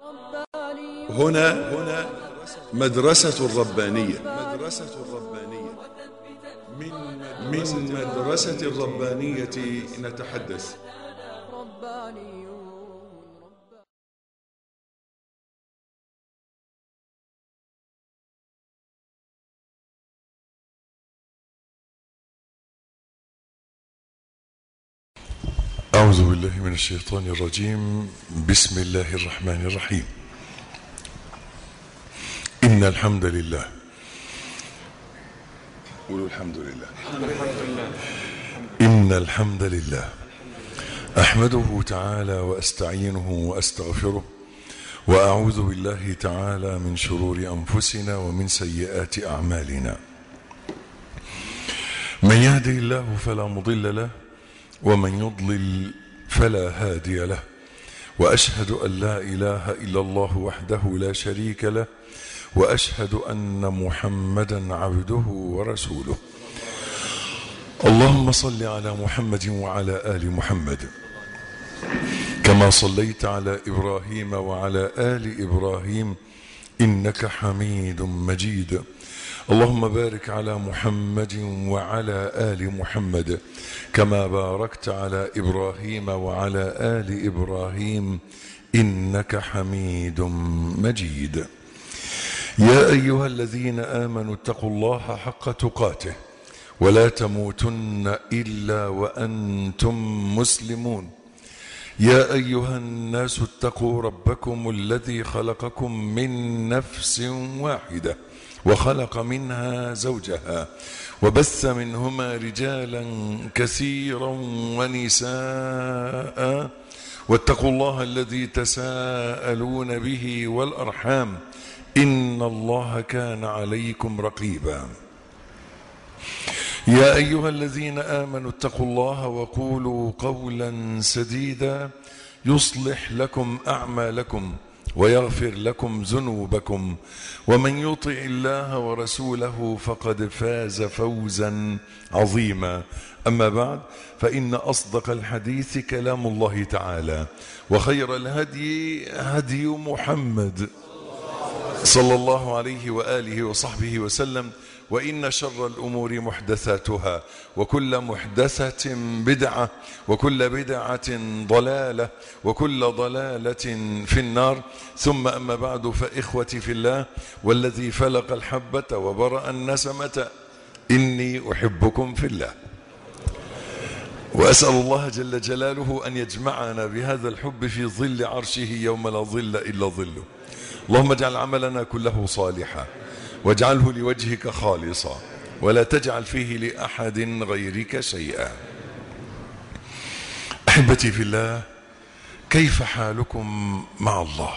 هنا هنا مدرسة الربانية مدرسة الربانية من من مدرسة الربانية نتحدث أعوذ بالله من الشيطان الرجيم بسم الله الرحمن الرحيم إن الحمد لله قولوا الحمد لله إن الحمد لله أحمده تعالى وأستعينه وأستغفره وأعوذ بالله تعالى من شرور أنفسنا ومن سيئات أعمالنا من يهده الله فلا مضل له ومن يضلل فلا هادي له واشهد ان لا اله الا الله وحده لا شريك له واشهد ان محمدا عبده ورسوله اللهم صل على محمد وعلى ال محمد كما صليت على ابراهيم وعلى ال ابراهيم انك حميد مجيد اللهم بارك على محمد وعلى ال محمد كما باركت على ابراهيم وعلى ال ابراهيم انك حميد مجيد يا ايها الذين امنوا اتقوا الله حق تقاته ولا تموتن الا وانتم مسلمون يا ايها الناس اتقوا ربكم الذي خلقكم من نفس واحده وخلق منها زوجها وبث منهما رجالا كثيرا ونساء واتقوا الله الذي تساءلون به والارحام ان الله كان عليكم رقيبا يا ايها الذين امنوا اتقوا الله وقولوا قولا سديدا يصلح لكم اعمالكم ويغفر لكم ذنوبكم ومن يطع الله ورسوله فقد فاز فوزا عظيما اما بعد فان اصدق الحديث كلام الله تعالى وخير الهدي هدي محمد صلى الله عليه واله وصحبه وسلم وإن شر الأمور محدثاتها وكل محدثة بدعة وكل بدعة ضلالة وكل ضلالة في النار ثم أما بعد فإخوتي في الله والذي فلق الحبة وبرأ النسمة إني أحبكم في الله وأسأل الله جل جلاله أن يجمعنا بهذا الحب في ظل عرشه يوم لا ظل إلا ظله اللهم اجعل عملنا كله صالحا واجعله لوجهك خالصا ولا تجعل فيه لأحد غيرك شيئا أحبتي في الله كيف حالكم مع الله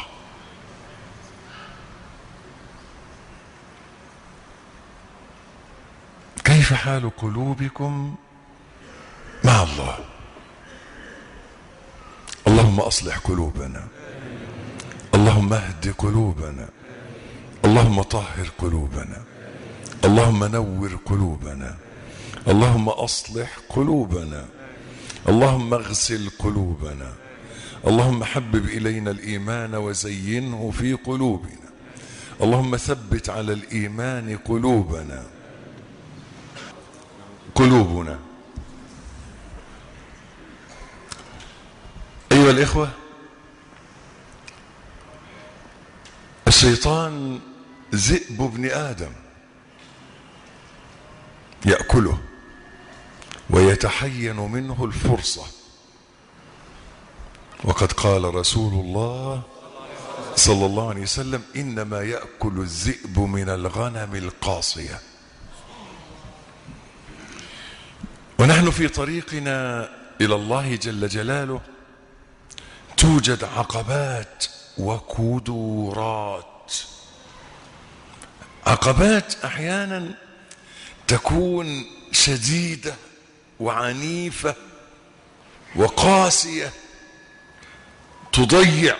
كيف حال قلوبكم مع الله اللهم أصلح قلوبنا اللهم اهد قلوبنا اللهم طهر قلوبنا اللهم نور قلوبنا اللهم اصلح قلوبنا اللهم اغسل قلوبنا اللهم حبب الينا الايمان وزينه في قلوبنا اللهم ثبت على الايمان قلوبنا قلوبنا ايها الاخوه الشيطان ذئب ابن آدم يأكله ويتحين منه الفرصة وقد قال رسول الله صلى الله عليه وسلم إنما يأكل الذئب من الغنم القاصية ونحن في طريقنا إلى الله جل جلاله توجد عقبات وكدورات عقبات احيانا تكون شديده وعنيفه وقاسيه تضيع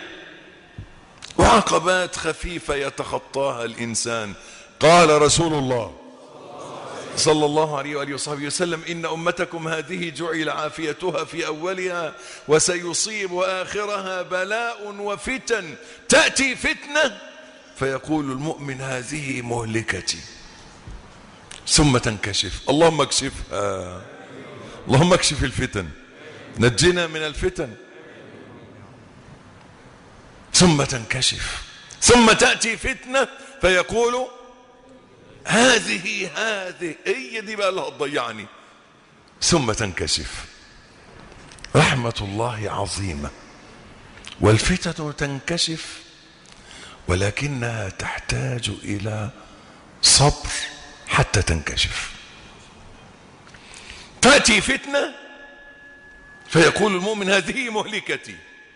وعقبات خفيفه يتخطاها الانسان قال رسول الله صلى الله عليه وآله وصحبه وسلم إن أمتكم هذه جعل عافيتها في أولها وسيصيب آخرها بلاء وفتن تأتي فتنة فيقول المؤمن هذه مهلكتي ثم تنكشف اللهم اكشفها اللهم اكشف الفتن نجنا من الفتن ثم تنكشف ثم تأتي فتنة فيقول هذه هذه هي دي بقى اللي هتضيعني ثم تنكشف رحمة الله عظيمة والفتن تنكشف ولكنها تحتاج إلى صبر حتى تنكشف تأتي فتنة فيقول المؤمن هذه مهلكتي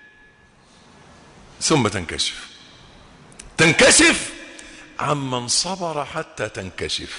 ثم تنكشف تنكشف عمن صبر حتى تنكشف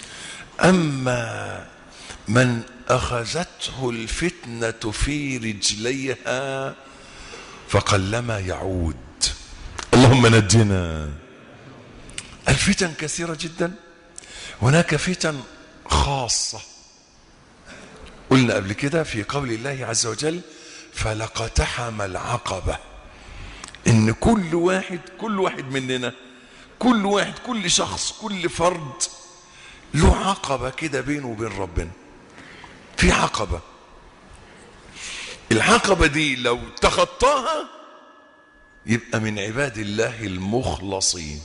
أما من أخذته الفتنة في رجليها فقلما يعود اللهم نجنا الفتن كثيرة جدا هناك فتن خاصة قلنا قبل كده في قول الله عز وجل فلقتحم العقبة ان كل واحد كل واحد مننا كل واحد كل شخص كل فرد له عقبة كده بينه وبين ربنا في عقبة العقبة دي لو تخطاها يبقى من عباد الله المخلصين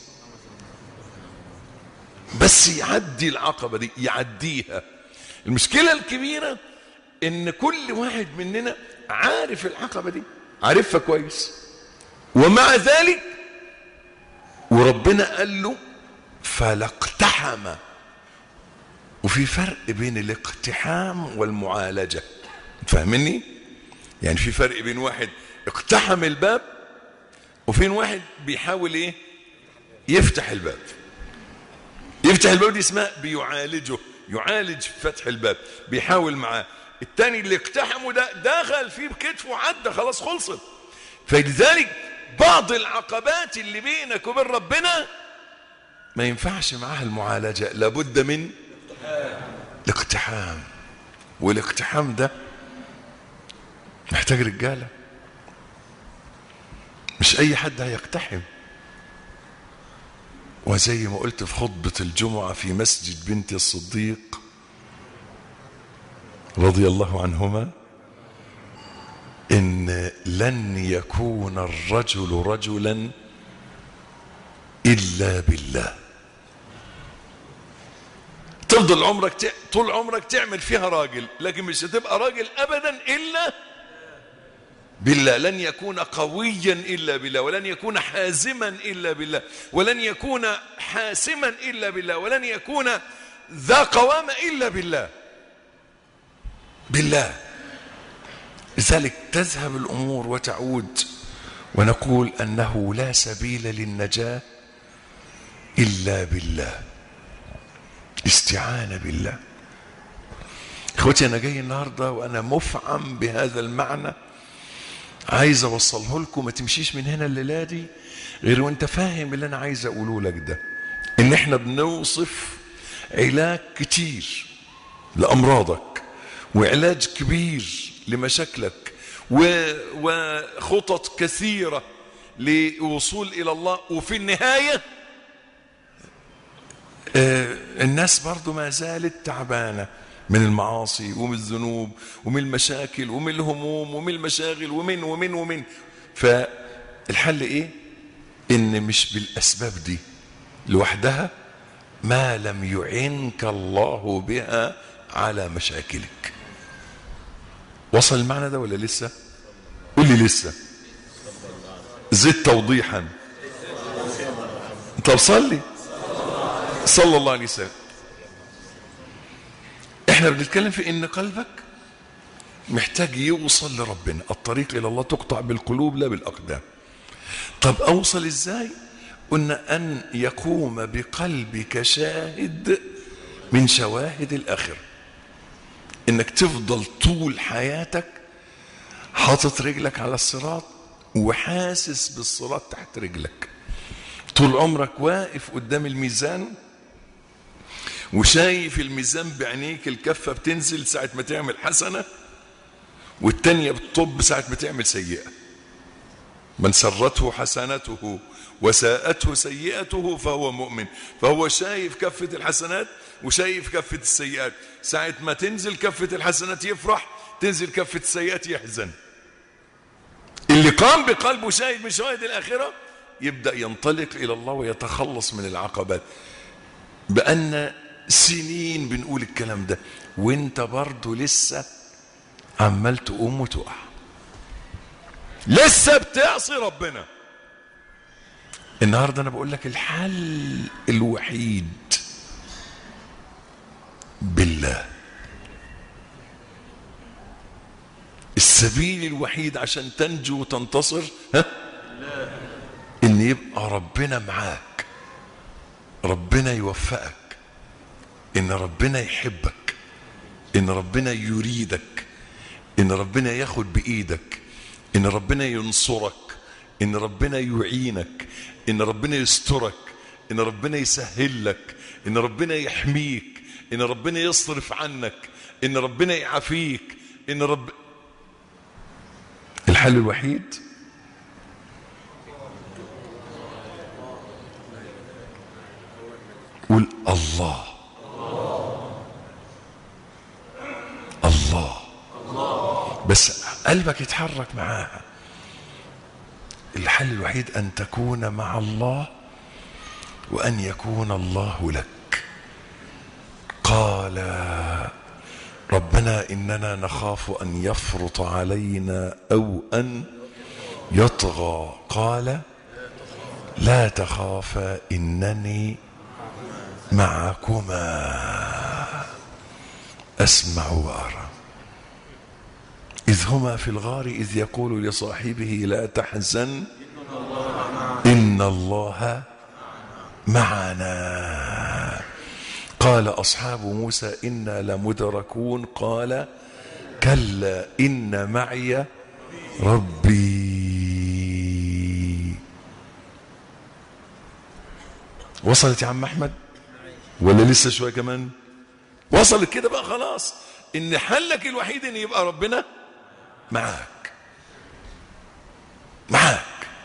بس يعدي العقبة دي يعديها المشكلة الكبيرة ان كل واحد مننا عارف العقبة دي عارفها كويس ومع ذلك وربنا قال له فلاقتحم وفي فرق بين الاقتحام والمعالجة فاهمني يعني في فرق بين واحد اقتحم الباب وفين واحد بيحاول ايه يفتح الباب يفتح الباب دي اسمها بيعالجه يعالج فتح الباب بيحاول معاه التاني اللي اقتحمه ده دخل فيه بكتفه عدى خلاص خلصت فلذلك بعض العقبات اللي بينك وبين ربنا ما ينفعش معاها المعالجة لابد من الاقتحام والاقتحام ده محتاج رجالة مش اي حد هيقتحم وزي ما قلت في خطبة الجمعة في مسجد بنت الصديق رضي الله عنهما ان لن يكون الرجل رجلا الا بالله تفضل عمرك ت... طول عمرك تعمل فيها راجل لكن مش هتبقى راجل ابدا الا بالله لن يكون قويا الا بالله ولن يكون حازما الا بالله ولن يكون حاسما الا بالله ولن يكون ذا قوامه الا بالله بالله لذلك تذهب الامور وتعود ونقول انه لا سبيل للنجاه الا بالله استعانه بالله اخوتي انا جاي النهارده وانا مفعم بهذا المعنى عايز اوصله لكم ما تمشيش من هنا الليله دي غير وانت فاهم اللي انا عايز اقوله لك ده ان احنا بنوصف علاج كتير لامراضك وعلاج كبير لمشاكلك و... وخطط كثيره للوصول الى الله وفي النهايه آه الناس برضو ما زالت تعبانه من المعاصي ومن الذنوب ومن المشاكل ومن الهموم ومن المشاغل ومن ومن ومن فالحل ايه ان مش بالاسباب دي لوحدها ما لم يعنك الله بها على مشاكلك وصل المعنى ده ولا لسه قول لي لسه زد توضيحا طب صلي صلى الله عليه وسلم احنا بنتكلم في ان قلبك محتاج يوصل لربنا الطريق الى الله تقطع بالقلوب لا بالاقدام طب اوصل ازاي قلنا ان يقوم بقلبك شاهد من شواهد الاخره انك تفضل طول حياتك حاطط رجلك على الصراط وحاسس بالصراط تحت رجلك طول عمرك واقف قدام الميزان وشايف الميزان بعينيك الكفة بتنزل ساعة ما تعمل حسنة والتانية بتطب ساعة ما تعمل سيئة من سرته حسنته وساءته سيئته فهو مؤمن فهو شايف كفة الحسنات وشايف كفة السيئات ساعة ما تنزل كفة الحسنات يفرح تنزل كفة السيئات يحزن اللي قام بقلبه شاهد من شواهد الآخرة يبدأ ينطلق إلى الله ويتخلص من العقبات بأن سنين بنقول الكلام ده وانت برضه لسه عمال تقوم وتقع لسه بتعصي ربنا النهارده انا بقول لك الحل الوحيد بالله السبيل الوحيد عشان تنجو وتنتصر ها ان يبقى ربنا معاك ربنا يوفقك ان ربنا يحبك ان ربنا يريدك ان ربنا ياخد بايدك ان ربنا ينصرك ان ربنا يعينك ان ربنا يسترك ان ربنا يسهل لك ان ربنا يحميك ان ربنا يصرف عنك ان ربنا يعافيك ان رب الحل الوحيد قول الله الله بس قلبك يتحرك معاها الحل الوحيد ان تكون مع الله وان يكون الله لك قال ربنا اننا نخاف ان يفرط علينا او ان يطغى قال لا تخافا انني معكما اسمع وارى اذ هما في الغار اذ يقول لصاحبه لا تحزن ان الله معنا قال اصحاب موسى انا لمدركون قال كلا ان معي ربي وصلت يا عم احمد ولا لسه شويه كمان وصلت كده بقى خلاص ان حلك الوحيد ان يبقى ربنا معاك معاك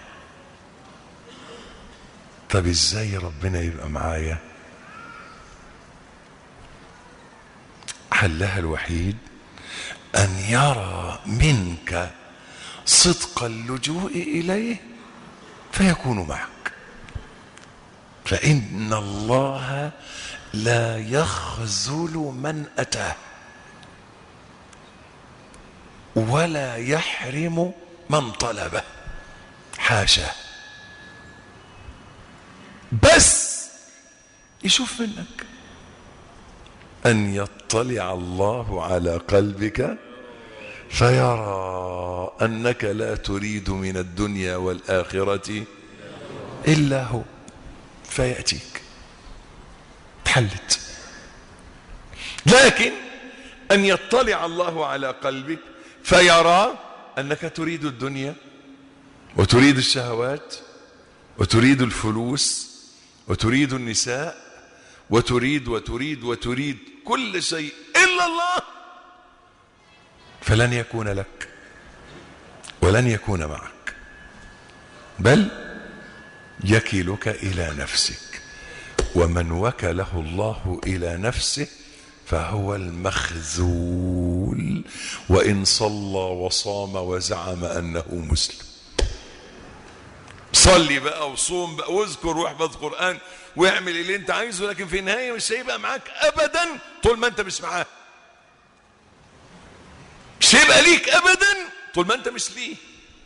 طب ازاي ربنا يبقى معايا حلها الوحيد ان يرى منك صدق اللجوء اليه فيكون معك فان الله لا يخذل من اتاه ولا يحرم من طلبه حاشا بس يشوف منك ان يطلع الله على قلبك فيرى انك لا تريد من الدنيا والاخره الا هو فياتيك تحلت لكن ان يطلع الله على قلبك فيرى انك تريد الدنيا وتريد الشهوات وتريد الفلوس وتريد النساء وتريد وتريد وتريد كل شيء الا الله فلن يكون لك ولن يكون معك بل يكلك الى نفسك ومن وكله الله الى نفسه فهو المخذول وان صلى وصام وزعم انه مسلم صلي بقى وصوم بقى واذكر واحفظ قران واعمل اللي انت عايزه لكن في النهايه مش هيبقى معاك ابدا طول ما انت مش معاه مش هيبقى ليك ابدا طول ما انت مش ليه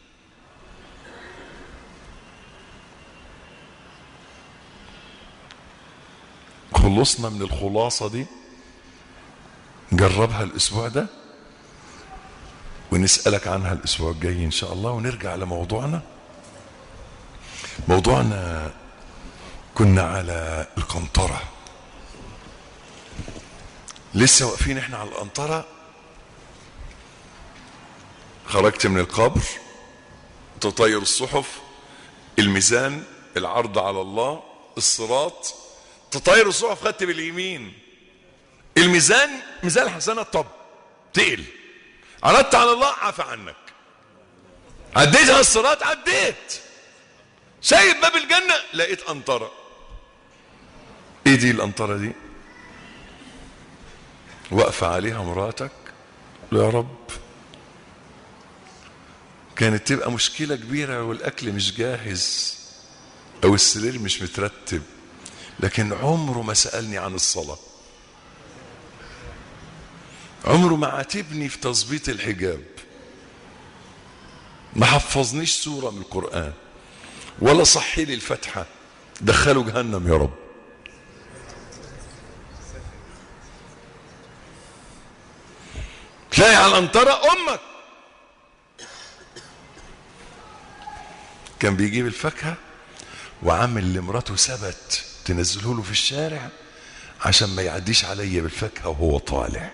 خلصنا من الخلاصه دي جربها الاسبوع ده ونسالك عنها الاسبوع الجاي ان شاء الله ونرجع لموضوعنا موضوعنا كنا على القنطره لسه واقفين احنا على القنطره خرجت من القبر تطير الصحف الميزان العرض على الله الصراط تطير الصحف خدت باليمين الميزان ميزان الحسنات طب تقل عرضت على الله عفى عنك عديت على الصراط عديت شايف باب الجنة لقيت قنطرة ايه دي القنطرة دي واقفة عليها مراتك يا رب كانت تبقى مشكلة كبيرة والأكل مش جاهز أو السرير مش مترتب لكن عمره ما سألني عن الصلاة عمره ما عاتبني في تظبيط الحجاب ما حفظنيش سورة من القرآن ولا صحي لي الفتحة دخلوا جهنم يا رب تلاقي على الأنطرة أمك كان بيجيب الفاكهة وعامل لمراته سبت تنزله له في الشارع عشان ما يعديش عليا بالفاكهة وهو طالع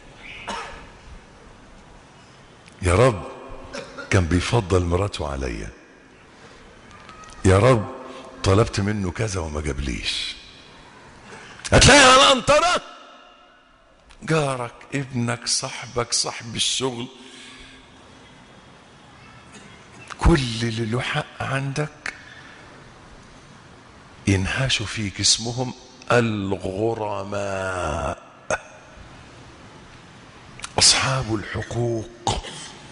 يا رب كان بيفضل مراته عليا يا رب طلبت منه كذا وما جابليش هتلاقي على أنطرة جارك ابنك صاحبك صاحب الشغل كل اللي له حق عندك ينهاشوا فيك اسمهم الغرماء أصحاب الحقوق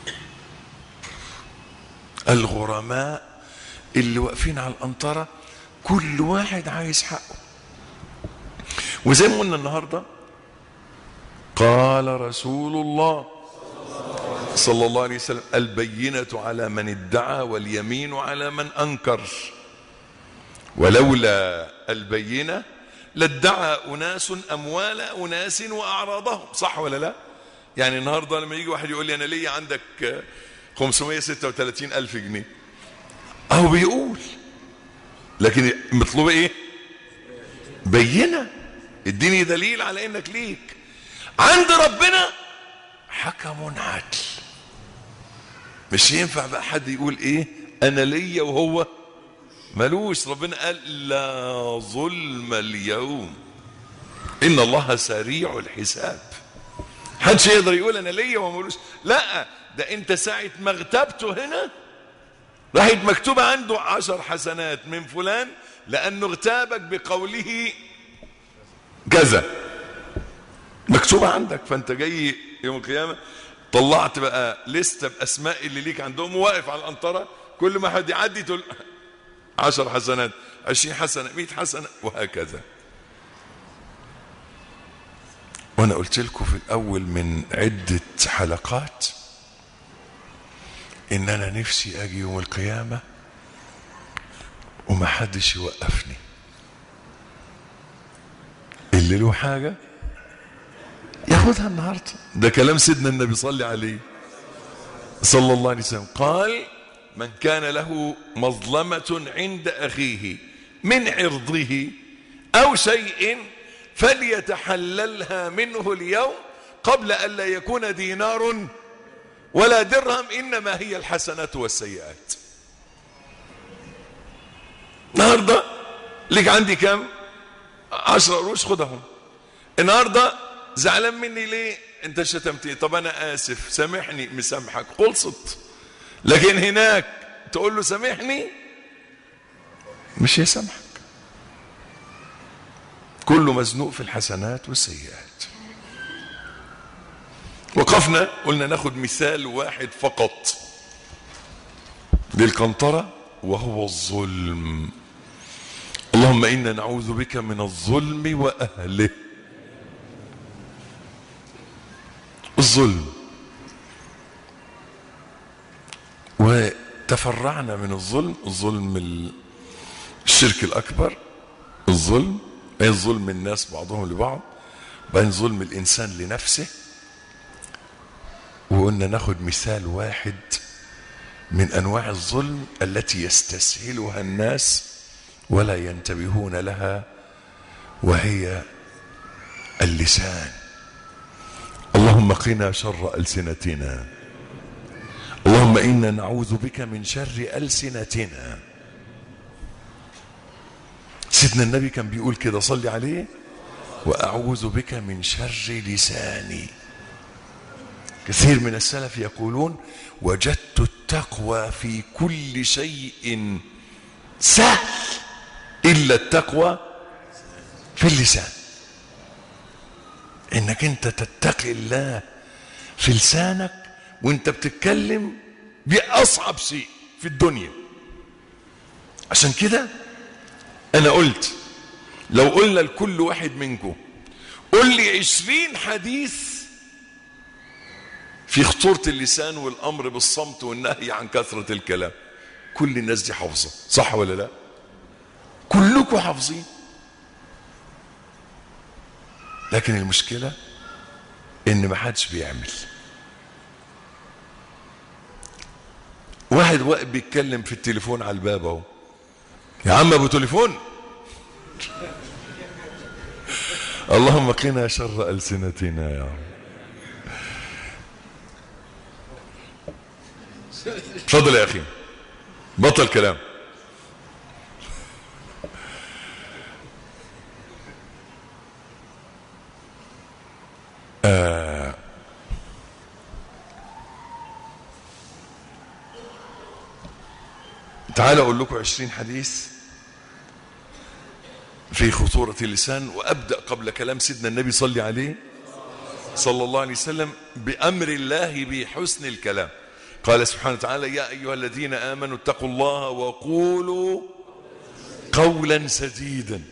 الغرماء اللي واقفين على الأنطرة كل واحد عايز حقه وزي ما قلنا النهارده قال رسول الله صلى الله عليه وسلم البينة على من ادعى واليمين على من أنكر ولولا البينة لادعى أناس أموال أناس وأعراضهم صح ولا لا يعني النهاردة لما يجي واحد يقول لي أنا ليا عندك 536 ألف جنيه أهو بيقول لكن مطلوب إيه بينة اديني دليل على انك ليك عند ربنا حكم عدل مش ينفع بقى حد يقول ايه انا ليا وهو ملوش ربنا قال لا ظلم اليوم ان الله سريع الحساب حدش يقدر يقول انا ليا وملوش لا ده انت ساعة ما اغتبته هنا راحت مكتوبة عنده عشر حسنات من فلان لانه اغتابك بقوله كذا مكتوبة عندك فانت جاي يوم القيامة طلعت بقى لستة بأسماء اللي ليك عندهم وواقف على الأنطرة كل ما حد يعدي تقول عشر حسنات عشرين حسنة مئة حسنة وهكذا وأنا قلت لكم في الأول من عدة حلقات إن أنا نفسي أجي يوم القيامة وما حدش يوقفني اللي له حاجة ياخدها النهاردة ده كلام سيدنا النبي صلى عليه صلى الله عليه وسلم قال من كان له مظلمة عند أخيه من عرضه أو شيء فليتحللها منه اليوم قبل أن لا يكون دينار ولا درهم إنما هي الحسنات والسيئات النهاردة لك عندي كم عشرة قروش خدهم النهاردة زعلان مني ليه انت شتمتني طب انا اسف سامحني مسامحك خلصت لكن هناك تقول له سامحني مش هيسامحك كله مزنوق في الحسنات والسيئات وقفنا قلنا ناخد مثال واحد فقط للقنطرة وهو الظلم اللهم إنا نعوذ بك من الظلم وأهله الظلم وتفرعنا من الظلم الظلم الشرك الأكبر الظلم أي ظلم الناس بعضهم لبعض بين ظلم الإنسان لنفسه وقلنا ناخد مثال واحد من أنواع الظلم التي يستسهلها الناس ولا ينتبهون لها وهي اللسان اللهم قنا شر ألسنتنا اللهم إنا نعوذ بك من شر ألسنتنا سيدنا النبي كان بيقول كده صلي عليه وأعوذ بك من شر لساني كثير من السلف يقولون وجدت التقوى في كل شيء سهل إلا التقوى في اللسان انك انت تتقي الله في لسانك وانت بتتكلم دي اصعب شيء في الدنيا عشان كده انا قلت لو قلنا لكل واحد منكم قل لي عشرين حديث في خطورة اللسان والأمر بالصمت والنهي عن كثرة الكلام كل الناس دي حافظة صح ولا لا كلكم حافظين لكن المشكلة ان ما حدش بيعمل واحد واقف بيتكلم في التليفون على الباب اهو يا عم ابو تليفون اللهم قنا شر السنتنا يا رب اتفضل يا اخي بطل كلام آه تعالوا اقول لكم عشرين حديث في خطورة اللسان وابدأ قبل كلام سيدنا النبي صلى عليه صلى الله عليه وسلم بأمر الله بحسن الكلام قال سبحانه وتعالى يا أيها الذين آمنوا اتقوا الله وقولوا قولا سديدا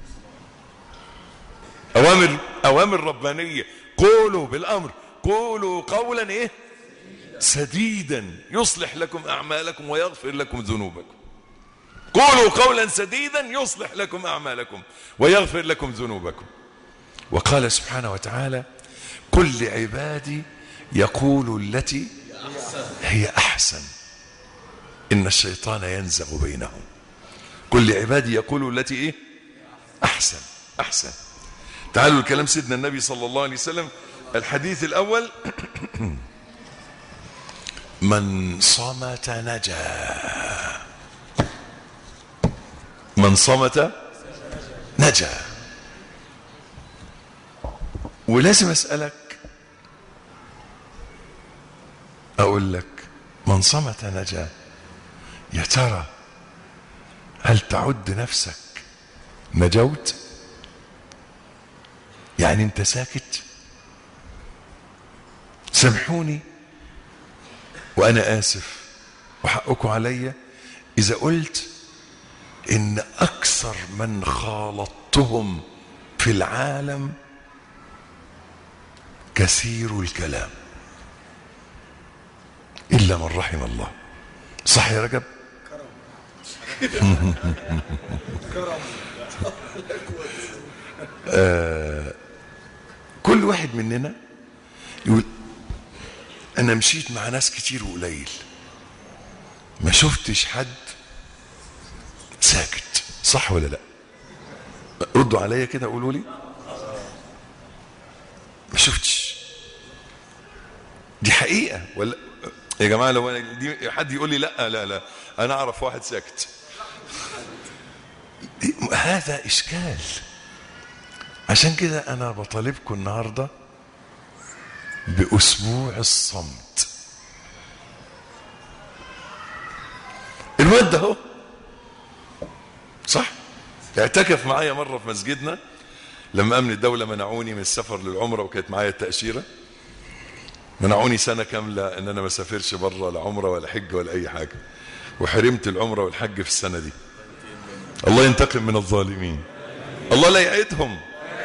أوامر أوامر ربانية قولوا بالأمر قولوا قولا إيه سديدا يصلح لكم أعمالكم ويغفر لكم ذنوبكم قولوا قولا سديدا يصلح لكم أعمالكم ويغفر لكم ذنوبكم وقال سبحانه وتعالى قل لعبادي يقول التي هي أحسن إن الشيطان ينزغ بينهم قل لعبادي يقول التي إيه أحسن أحسن تعالوا الكلام سيدنا النبي صلى الله عليه وسلم الحديث الأول من صمت نجا من صمت نجا ولازم أسألك أقول لك من صمت نجا يا ترى هل تعد نفسك نجوت يعني انت ساكت سامحوني وانا اسف وحقكم عليا اذا قلت ان اكثر من خالطتهم في العالم كثير الكلام الا من رحم الله صح يا رجب آه كل واحد مننا يقول انا مشيت مع ناس كتير وقليل ما شفتش حد ساكت صح ولا لا ردوا عليا كده قولوا لي ما شفتش دي حقيقة ولا يا جماعة لو أنا دي حد يقول لي لا لا لا أنا أعرف واحد ساكت دي هذا إشكال عشان كده أنا بطالبكم النهاردة بأسبوع الصمت الواد ده اهو صح اعتكف معايا مرة في مسجدنا لما أمن الدولة منعوني من السفر للعمرة وكانت معايا التأشيرة منعوني سنة كاملة ان انا ما سافرش بره لا عمرة ولا حج ولا اي حاجة وحرمت العمرة والحج في السنة دي الله ينتقم من الظالمين الله لا يعيدهم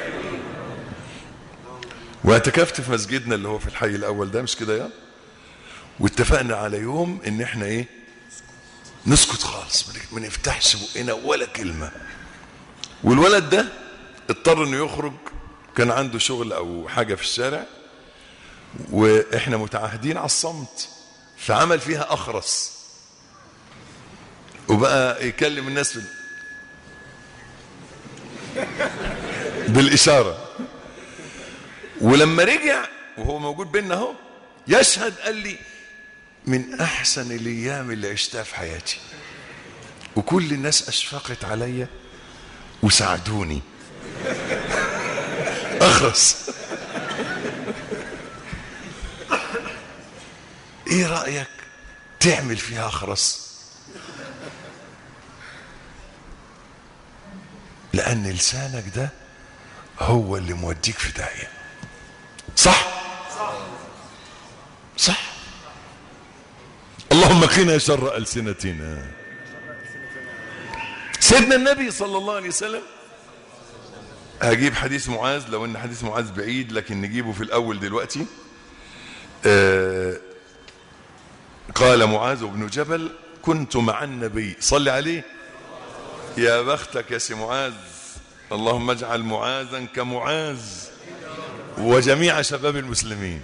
واعتكفت في مسجدنا اللي هو في الحي الاول ده مش كده يا واتفقنا على يوم ان احنا ايه نسكت خالص ما نفتحش بقنا ولا كلمة والولد ده اضطر انه يخرج كان عنده شغل او حاجة في الشارع واحنا متعاهدين على الصمت فعمل فيها اخرس وبقى يكلم الناس بال... بالاشاره ولما رجع وهو موجود بينا اهو يشهد قال لي من احسن الايام اللي عشتها في حياتي وكل الناس اشفقت عليا وساعدوني اخرس ايه رايك تعمل فيها اخرس لان لسانك ده هو اللي موديك في داهيه صح صح اللهم قنا شر السنتنا سيدنا النبي صلى الله عليه وسلم هجيب حديث معاذ لو ان حديث معاذ بعيد لكن نجيبه في الاول دلوقتي آه قال معاذ بن جبل كنت مع النبي صلي عليه يا بختك يا سي معاذ اللهم اجعل معاذا كمعاذ وجميع شباب المسلمين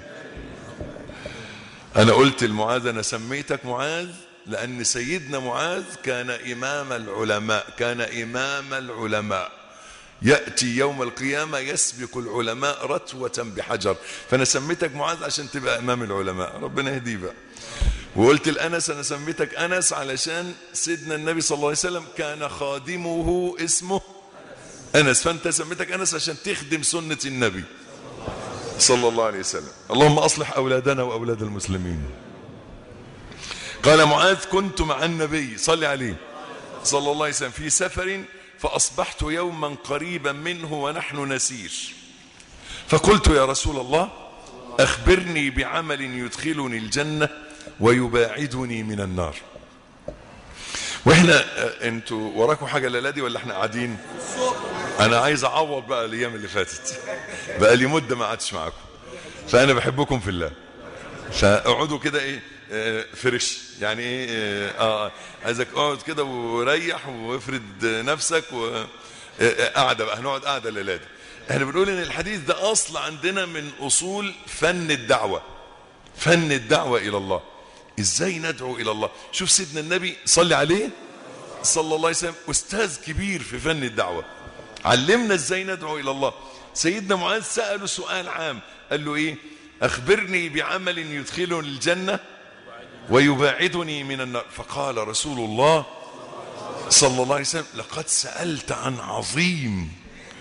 انا قلت لمعاذ انا سميتك معاذ لان سيدنا معاذ كان امام العلماء كان امام العلماء ياتي يوم القيامه يسبق العلماء رتوه بحجر فانا سميتك معاذ عشان تبقى امام العلماء ربنا يهديه بقى وقلت لانس انا سميتك انس علشان سيدنا النبي صلى الله عليه وسلم كان خادمه اسمه انس فانت سميتك انس عشان تخدم سنه النبي صلى الله عليه وسلم اللهم اصلح اولادنا واولاد المسلمين قال معاذ كنت مع النبي صلى عليه صلى الله عليه وسلم في سفر فاصبحت يوما قريبا منه ونحن نسير فقلت يا رسول الله اخبرني بعمل يدخلني الجنه ويباعدني من النار واحنا انتوا وراكم حاجه الليله دي ولا احنا قاعدين انا عايز اعوض بقى الايام اللي فاتت بقى لي مده ما قعدتش معاكم فانا بحبكم في الله فاقعدوا كده ايه اه فرش يعني ايه اه, آه عايزك اقعد كده وريح وافرد نفسك وقعده بقى هنقعد قعده الليله دي احنا بنقول ان الحديث ده اصل عندنا من اصول فن الدعوه فن الدعوه الى الله ازاي ندعو الى الله شوف سيدنا النبي صلي عليه صلى الله عليه وسلم استاذ كبير في فن الدعوه علمنا ازاي ندعو الى الله سيدنا معاذ ساله سؤال عام قال له ايه اخبرني بعمل يدخلني الجنه ويباعدني من النار فقال رسول الله صلى الله عليه وسلم لقد سالت عن عظيم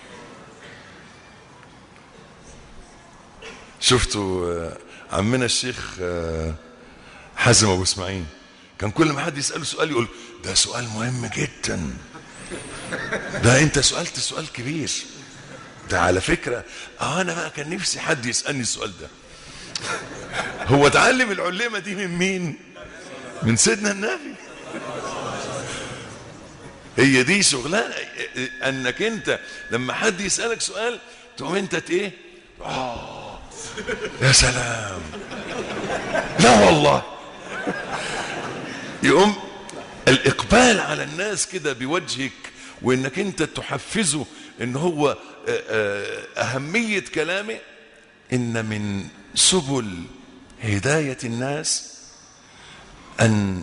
شفتوا عمنا الشيخ حازم ابو اسماعيل كان كل ما حد يساله سؤال يقول ده سؤال مهم جدا ده انت سالت سؤال كبير ده على فكره اه انا بقى كان نفسي حد يسالني السؤال ده هو اتعلم العلمه دي من مين من سيدنا النبي هي دي شغلانه انك انت لما حد يسالك سؤال تقوم انت ايه اه يا سلام لا والله يقوم الاقبال على الناس كده بوجهك وانك انت تحفزه ان هو اهميه كلامه ان من سبل هدايه الناس ان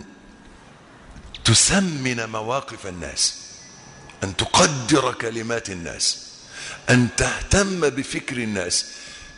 تسمن مواقف الناس ان تقدر كلمات الناس ان تهتم بفكر الناس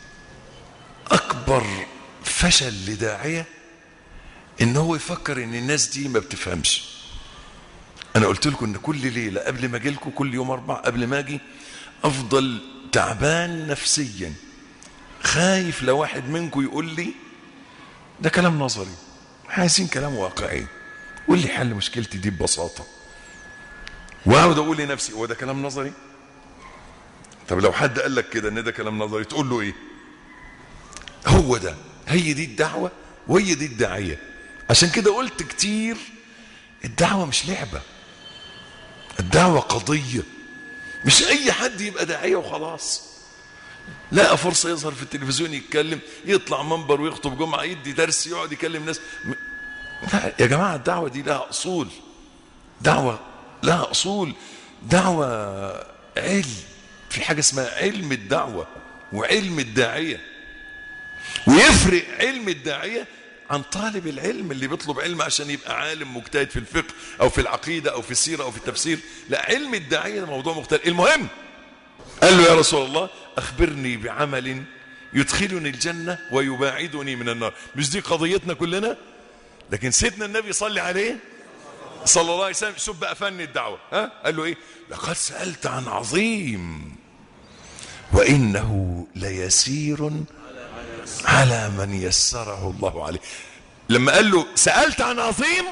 اكبر فشل لداعيه ان هو يفكر ان الناس دي ما بتفهمش انا قلت لكم ان كل ليله قبل ما اجي لكم كل يوم اربع قبل ما اجي افضل تعبان نفسيا خايف لو واحد منكم يقول لي ده كلام نظري عايزين كلام واقعي قول لي حل مشكلتي دي ببساطه واقعد اقول لنفسي هو ده كلام نظري طب لو حد قال لك كده ان ده كلام نظري تقول له ايه هو ده هي دي الدعوه وهي دي الداعيه عشان كده قلت كتير الدعوه مش لعبه الدعوه قضيه مش اي حد يبقى داعيه وخلاص لقى فرصه يظهر في التلفزيون يتكلم يطلع منبر ويخطب جمعه يدي درس يقعد يكلم ناس لا يا جماعه الدعوه دي لها اصول دعوه لها اصول دعوه علم في حاجه اسمها علم الدعوه وعلم الداعيه ويفرق علم الداعيه عن طالب العلم اللي بيطلب علم عشان يبقى عالم مجتهد في الفقه او في العقيده او في السيره او في التفسير لا علم الداعيه ده موضوع مختلف المهم قال له يا رسول الله اخبرني بعمل يدخلني الجنه ويباعدني من النار مش دي قضيتنا كلنا لكن سيدنا النبي صلى عليه صلى الله عليه وسلم شوف بقى فن الدعوه ها قال له ايه لقد سالت عن عظيم وإنه ليسير على من يسره الله عليه لما قال له سألت عن عظيم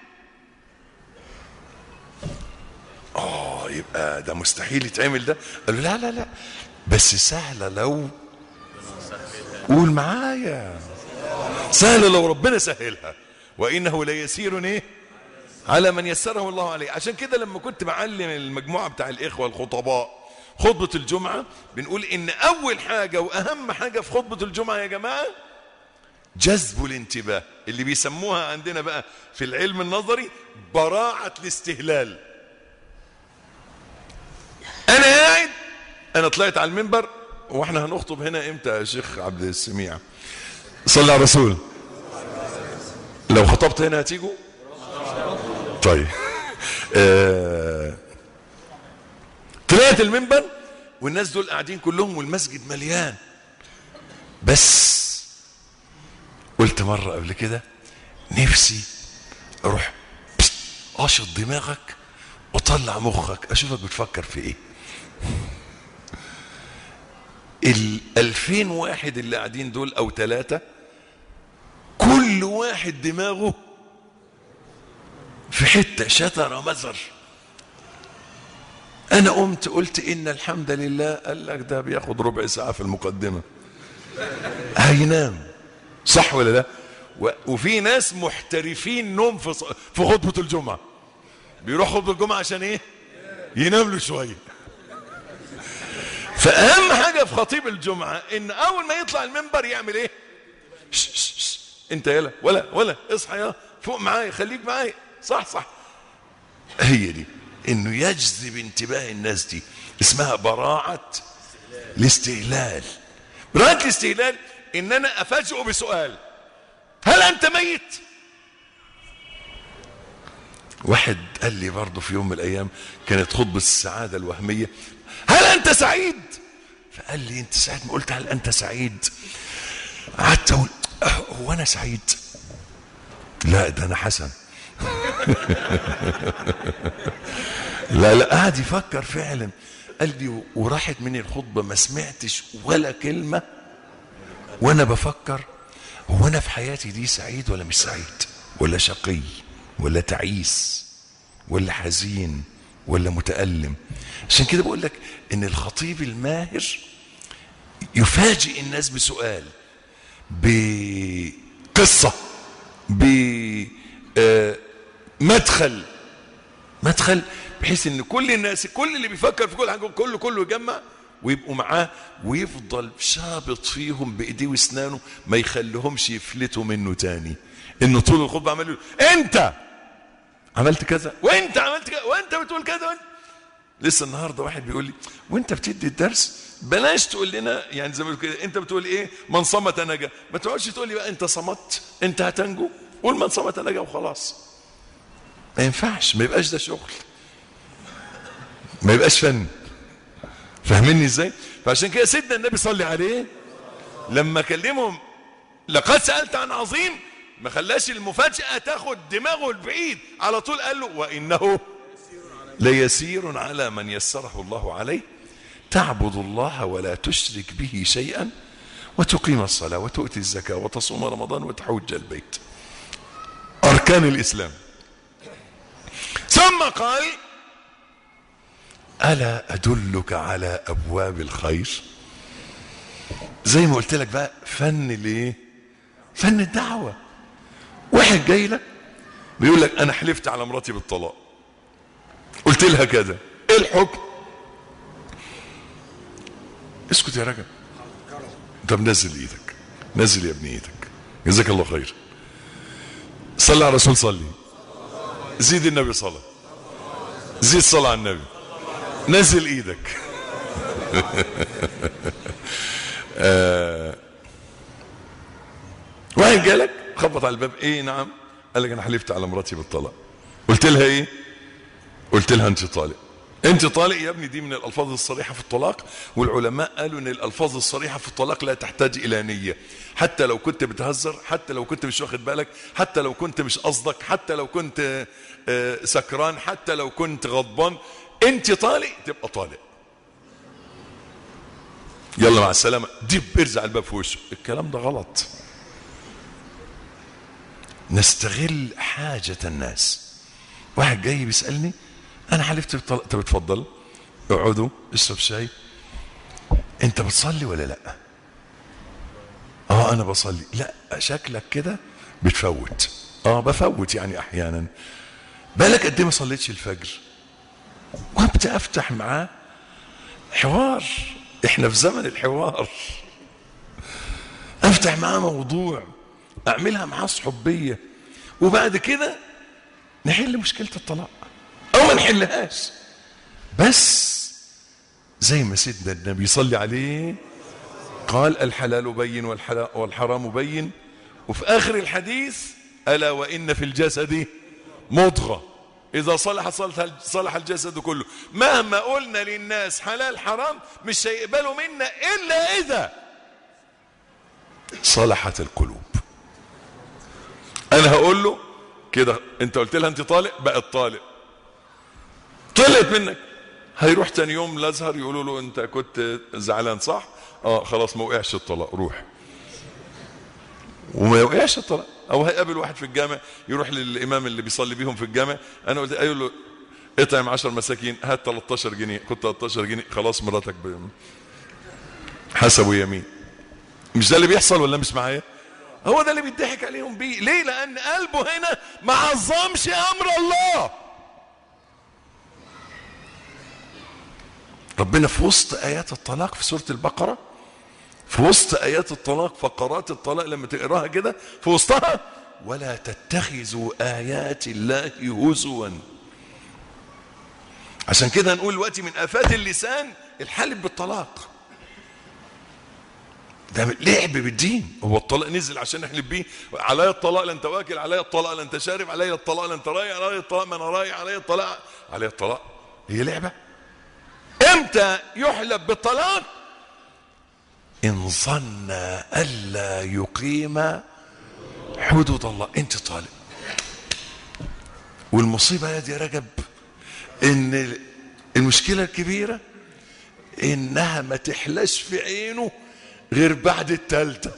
اه يبقى ده مستحيل يتعمل ده قال له لا لا لا بس سهلة لو قول معايا سهلة لو ربنا سهلها وإنه ليسير ايه على من يسره الله عليه عشان كده لما كنت بعلم المجموعة بتاع الإخوة الخطباء خطبة الجمعة بنقول إن أول حاجة وأهم حاجة في خطبة الجمعة يا جماعة جذب الانتباه اللي بيسموها عندنا بقى في العلم النظري براعة الاستهلال أنا قاعد أنا طلعت على المنبر وإحنا هنخطب هنا إمتى يا شيخ عبد السميع صلى على الرسول لو خطبت هنا هتيجوا طيب آه طلعت المنبر والناس دول قاعدين كلهم والمسجد مليان بس قلت مرة قبل كده نفسي اروح اشط دماغك وطلع مخك اشوفك بتفكر في ايه الالفين واحد اللي قاعدين دول او ثلاثة كل واحد دماغه في حتة شتر مزر انا قمت قلت ان الحمد لله قال لك ده بياخد ربع ساعة في المقدمة هينام صح ولا لا وفي ناس محترفين نوم في في خطبة الجمعة بيروح خطبة الجمعة عشان ايه ينام له شوية فاهم حاجة في خطيب الجمعة ان اول ما يطلع المنبر يعمل ايه شش شش شش. انت يلا ولا ولا اصحى يا فوق معايا خليك معايا صح صح هي دي انه يجذب انتباه الناس دي اسمها براعة الاستهلال براعة الاستهلال ان انا افاجئه بسؤال هل انت ميت واحد قال لي برضه في يوم من الايام كانت خطبة السعادة الوهمية هل انت سعيد فقال لي انت سعيد ما قلت هل انت سعيد قعدت اقول هو انا سعيد لا ده انا حسن لا لا قعد يفكر فعلا قال لي وراحت مني الخطبة ما سمعتش ولا كلمة وانا بفكر هو انا في حياتي دي سعيد ولا مش سعيد ولا شقي ولا تعيس ولا حزين ولا متألم عشان كده بقول لك ان الخطيب الماهر يفاجئ الناس بسؤال بقصة بمدخل مدخل بحيث ان كل الناس كل اللي بيفكر في كل حاجه كله كله يجمع ويبقوا معاه ويفضل شابط فيهم بايديه واسنانه ما يخليهمش يفلتوا منه تاني انه طول الخطبه عمال يقول انت عملت كذا وانت عملت كذا وانت بتقول كذا وانت لسه النهارده واحد بيقول لي وانت بتدي الدرس بلاش تقول لنا يعني زي ما كده انت بتقول ايه من صمت نجا ما تقعدش تقول لي بقى انت صمت انت هتنجو قول من صمت نجا وخلاص ما ينفعش ما يبقاش ده شغل ما يبقاش فن فاهميني ازاي فعشان كده سيدنا النبي صلي عليه لما كلمهم لقد سألت عن عظيم ما خلاش المفاجأة تاخد دماغه البعيد على طول قال له وإنه ليسير على من يسره الله عليه تعبد الله ولا تشرك به شيئا وتقيم الصلاة وتؤتي الزكاة وتصوم رمضان وتحج البيت أركان الإسلام ثم قال ألا أدلك على أبواب الخير زي ما قلت لك بقى فن الايه فن الدعوة واحد جاي لك بيقول لك أنا حلفت على مراتي بالطلاق قلت لها كذا ايه الحكم اسكت يا رجل طب نزل ايدك نزل يا ابني ايدك جزاك الله خير صلي على الرسول صلي زيد النبي صلاه زيد صلاه على النبي نزل ايدك آه. واحد جالك خبط على الباب ايه نعم قال لك انا حلفت على مراتي بالطلاق قلت لها ايه قلت لها انت طالق انت طالق يا ابني دي من الالفاظ الصريحه في الطلاق والعلماء قالوا ان الالفاظ الصريحه في الطلاق لا تحتاج الى نيه حتى لو كنت بتهزر حتى لو كنت مش واخد بالك حتى لو كنت مش قصدك حتى لو كنت سكران حتى لو كنت غضبان انت طالق تبقى طالق يلا مع السلامة دب ارزع الباب في وشه الكلام ده غلط نستغل حاجة الناس واحد جاي بيسألني أنا حلفت بالطلاق طب اتفضل اقعدوا اشرب شاي أنت بتصلي ولا لأ؟ اه انا بصلي لا شكلك كده بتفوت اه بفوت يعني احيانا بالك قد ايه ما صليتش الفجر وابدا افتح معاه حوار احنا في زمن الحوار افتح معاه موضوع اعملها معاه صحوبيه وبعد كده نحل مشكله الطلاق او ما نحلهاش بس زي ما سيدنا النبي صلي عليه قال الحلال بين والحرام بين وفي آخر الحديث ألا وإن في الجسد مضغة إذا صلح صلح الجسد كله مهما قلنا للناس حلال حرام مش هيقبلوا منا إلا إذا صلحت القلوب أنا هقول له كده أنت قلت لها أنت طالق بقت طالق طلعت منك هيروح تاني يوم الازهر يقولوا له انت كنت زعلان صح اه خلاص ما وقعش الطلاق روح وما يوقعش الطلاق او هيقابل واحد في الجامع يروح للامام اللي بيصلي بيهم في الجامع انا قلت ايوه له اطعم 10 مساكين هات 13 جنيه كنت 13 جنيه خلاص مراتك ب... حسبوا يمين مش ده اللي بيحصل ولا مش معايا هو ده اللي بيضحك عليهم بيه ليه لان قلبه هنا ما عظمش امر الله ربنا في وسط ايات الطلاق في سوره البقره في وسط ايات الطلاق فقرات الطلاق لما تقراها كده في وسطها ولا تتخذوا ايات الله هزوا عشان كده نقول دلوقتي من افات اللسان الحلف بالطلاق ده لعب بالدين هو الطلاق نزل عشان نحلف بيه عليا الطلاق لا انت واكل عليا الطلاق لا انت شارب عليا الطلاق لا انت رايح عليا الطلاق ما انا رايح عليا الطلاق عليا الطلاق هي لعبه امتى يحلف بالطلاق ان ظن الا يقيم حدود الله انت طالب والمصيبه يا دي رجب ان المشكله الكبيره انها ما تحلاش في عينه غير بعد التالتة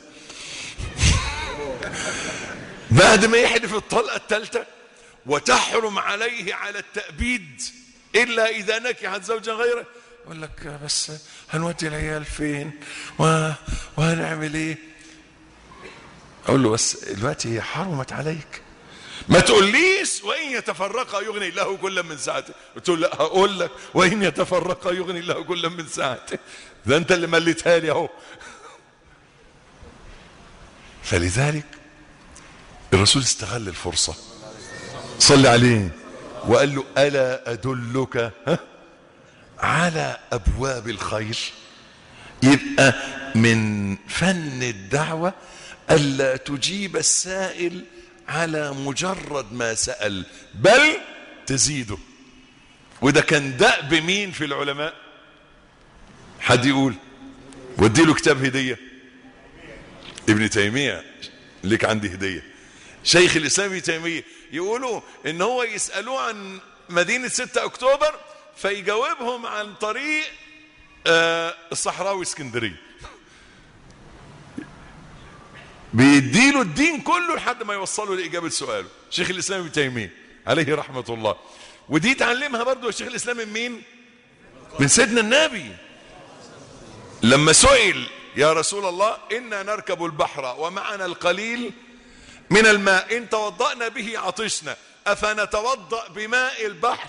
بعد ما يحلف الطلقة التالتة وتحرم عليه على التأبيد إلا إذا نكحت زوجا غيره يقول لك بس هنودي العيال فين وهنعمل ايه اقول له بس دلوقتي هي حرمت عليك ما تقوليش وان يتفرقا يغني الله كلا من ساعته قلت له لا هقول لك وان يتفرقا يغني الله كلا من ساعته ده انت اللي مليتها لي اهو فلذلك الرسول استغل الفرصة صلى عليه وقال له ألا أدلك ها على أبواب الخير يبقى من فن الدعوة ألا تجيب السائل على مجرد ما سأل بل تزيده وده كان دأب مين في العلماء حد يقول ودي له كتاب هدية ابن تيمية لك عندي هدية شيخ الإسلام ابن تيمية يقولوا ان هو يسألوه عن مدينة 6 أكتوبر فيجاوبهم عن طريق آه الصحراوي اسكندرية بيديله الدين كله لحد ما يوصله لإجابة سؤاله شيخ الإسلام ابن تيمية عليه رحمة الله ودي تعلمها برضو شيخ الإسلام من مين من سيدنا النبي لما سئل يا رسول الله إنا نركب البحر ومعنا القليل من الماء إن توضأنا به عطشنا أفنتوضأ بماء البحر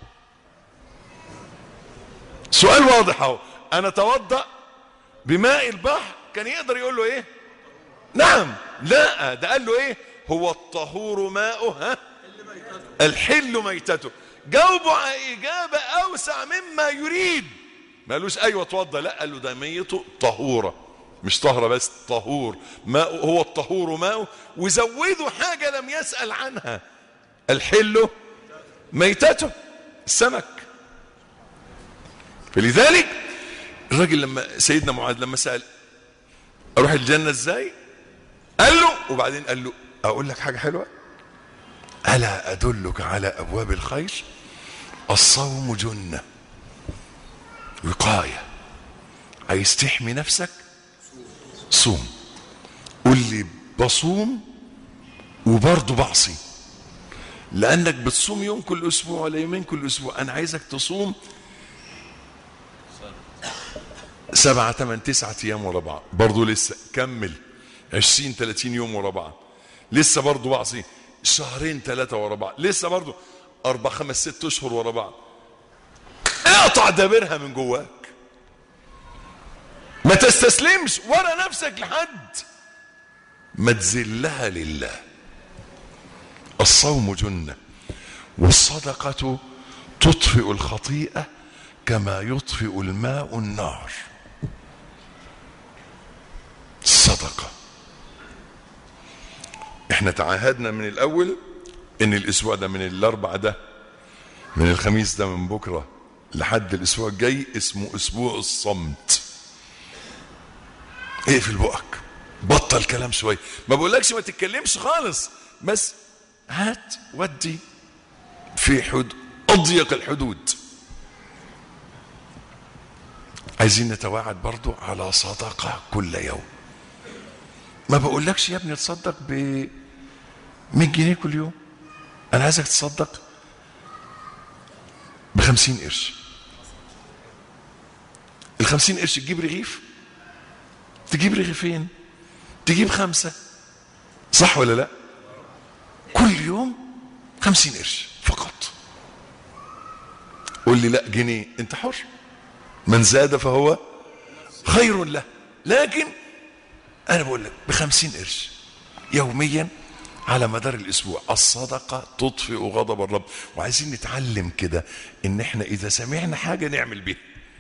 سؤال واضح اهو أنا توضأ بماء البحر كان يقدر يقول له إيه نعم لا ده قال له إيه هو الطهور ماؤه ها الحل ميتته جاوبوا على إجابة أوسع مما يريد ما قالوش أيوة اتوضى لا قال له ده ميته طهورة مش طهرة بس طهور ماء هو الطهور ماءه وزودوا حاجة لم يسأل عنها الحل ميتته السمك فلذلك الراجل لما سيدنا معاذ لما سأل اروح الجنة ازاي قال له وبعدين قال له اقول لك حاجة حلوة ألا أدلك على أبواب الخير الصوم جنة وقاية عايز تحمي نفسك صوم قول لي بصوم وبرضه بعصي لانك بتصوم يوم كل اسبوع ولا يومين كل اسبوع انا عايزك تصوم سبعة ثمان تسعة ايام ورا بعض برضه لسه كمل عشرين ثلاثين يوم ورا بعض لسه برضه بعصي شهرين ثلاثة ورا بعض لسه برضه أربع خمس ست أشهر ورا بعض اقطع دابرها من جواك ما تستسلمش ورا نفسك لحد ما تذلها لله الصوم جنة والصدقة تطفئ الخطيئة كما يطفئ الماء النار الصدقة احنا تعاهدنا من الاول ان الاسبوع ده من الاربع ده من الخميس ده من بكرة لحد الاسبوع الجاي اسمه اسبوع الصمت اقفل بقك بطل كلام شوية ما بقولكش ما تتكلمش خالص بس هات ودي في حد اضيق الحدود عايزين نتواعد برضو على صدقة كل يوم ما بقولكش يا ابني تصدق ب 100 جنيه كل يوم انا عايزك تصدق ب 50 قرش ال 50 قرش تجيب رغيف تجيب رغيفين تجيب خمسة صح ولا لا كل يوم 50 قرش فقط قول لي لا جنيه انت حر من زاد فهو خير له لكن انا بقول لك بخمسين قرش يوميا على مدار الاسبوع الصدقة تطفئ غضب الرب وعايزين نتعلم كده ان احنا اذا سمعنا حاجة نعمل بيها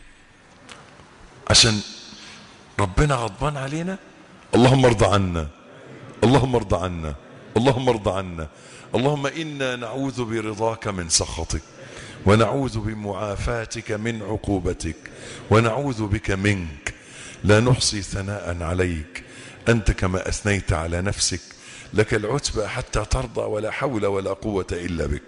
عشان ربنا غضبان علينا اللهم ارضى عنا اللهم ارضى عنا اللهم ارضى عنا اللهم انا نعوذ برضاك من سخطك ونعوذ بمعافاتك من عقوبتك ونعوذ بك منك لا نحصي ثناء عليك أنت كما أثنيت على نفسك لك العتبى حتى ترضى ولا حول ولا قوة إلا بك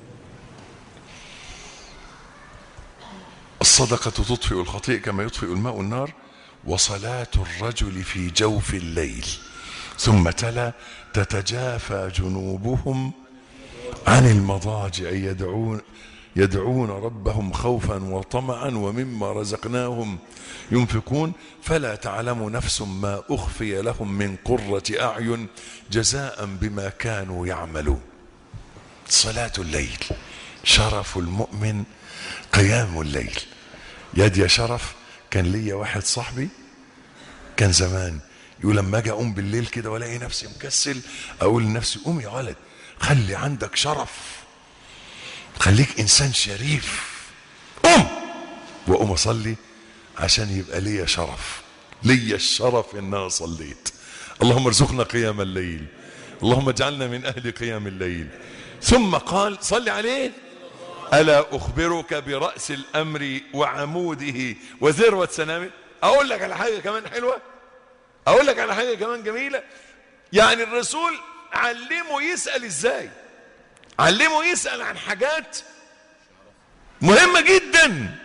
الصدقة تطفئ الخطيئة كما يطفئ الماء النار وصلاة الرجل في جوف الليل ثم تلا تتجافى جنوبهم عن المضاجع يدعون يدعون ربهم خوفا وطمعا ومما رزقناهم ينفقون فلا تعلم نفس ما اخفي لهم من قره اعين جزاء بما كانوا يعملون صلاه الليل شرف المؤمن قيام الليل يد يا شرف كان ليا واحد صاحبي كان زمان يقول لما اجي اقوم بالليل كده والاقي نفسي مكسل اقول لنفسي قوم يا ولد خلي عندك شرف خليك انسان شريف قم واقوم اصلي عشان يبقى ليا شرف ليا الشرف ان انا صليت اللهم ارزقنا قيام الليل اللهم اجعلنا من اهل قيام الليل ثم قال صل عليه الا اخبرك براس الامر وعموده وذروه سنامه اقول لك على حاجه كمان حلوه اقول لك على حاجه كمان جميله يعني الرسول علمه يسال ازاي علمه يسال عن حاجات مهمه جدا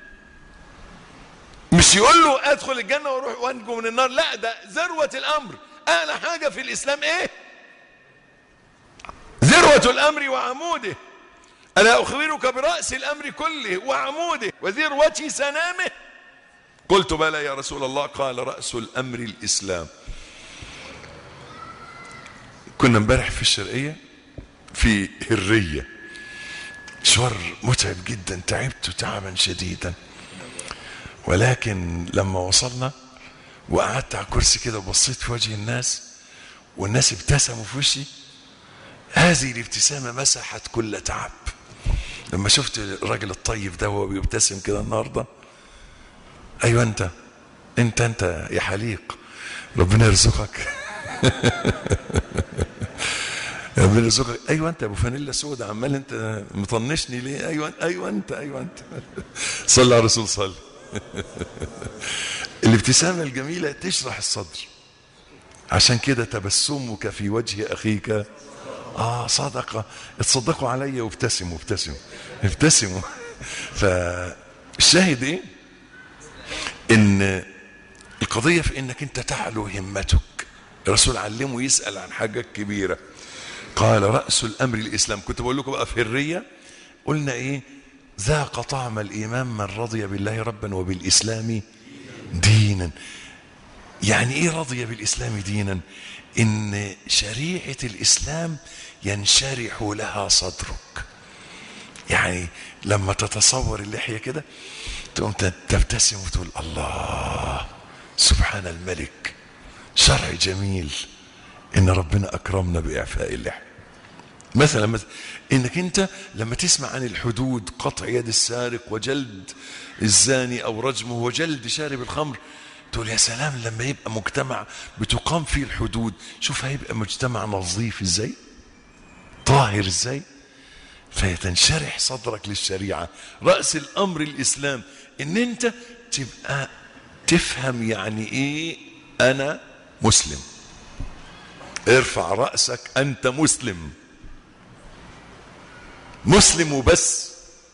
مش يقول له ادخل الجنه واروح وانجو من النار لا ده ذروه الامر اعلى حاجه في الاسلام ايه ذروه الامر وعموده الا اخبرك براس الامر كله وعموده وذروه سنامه قلت بلى يا رسول الله قال راس الامر الاسلام كنا امبارح في الشرقيه في هريه مشوار متعب جدا تعبت تعبا شديدا ولكن لما وصلنا وقعدت على الكرسي كده وبصيت في وجه الناس والناس ابتسموا في وشي هذه الابتسامه مسحت كل تعب لما شفت الراجل الطيب ده وهو بيبتسم كده النهارده ايوه انت انت انت يا حليق ربنا يرزقك ربنا يرزقك ايوه انت ابو فانيلا سود عمال انت مطنشني ليه ايوه ايوه انت ايوه انت صلى على الرسول صلى الابتسامه الجميله تشرح الصدر عشان كده تبسمك في وجه اخيك اه صدقه اتصدقوا عليا وابتسموا ابتسموا ابتسموا فالشاهد ايه ان القضية في انك انت تعلو همتك الرسول علمه يسأل عن حاجات كبيرة قال رأس الامر الاسلام كنت بقول لكم بقى في الرية قلنا ايه ذاق طعم الايمان من رضي بالله ربا وبالاسلام دينا يعني ايه رضي بالاسلام دينا ان شريعة الاسلام ينشرح لها صدرك يعني لما تتصور اللحية كده تقوم تبتسم وتقول الله سبحان الملك شرع جميل ان ربنا اكرمنا باعفاء اللحية مثلا مثلا انك انت لما تسمع عن الحدود قطع يد السارق وجلد الزاني او رجمه وجلد شارب الخمر تقول يا سلام لما يبقى مجتمع بتقام فيه الحدود شوف هيبقى مجتمع نظيف ازاي طاهر ازاي فيتنشرح صدرك للشريعة رأس الأمر الإسلام إن أنت تبقى تفهم يعني إيه أنا مسلم ارفع رأسك أنت مسلم مسلم وبس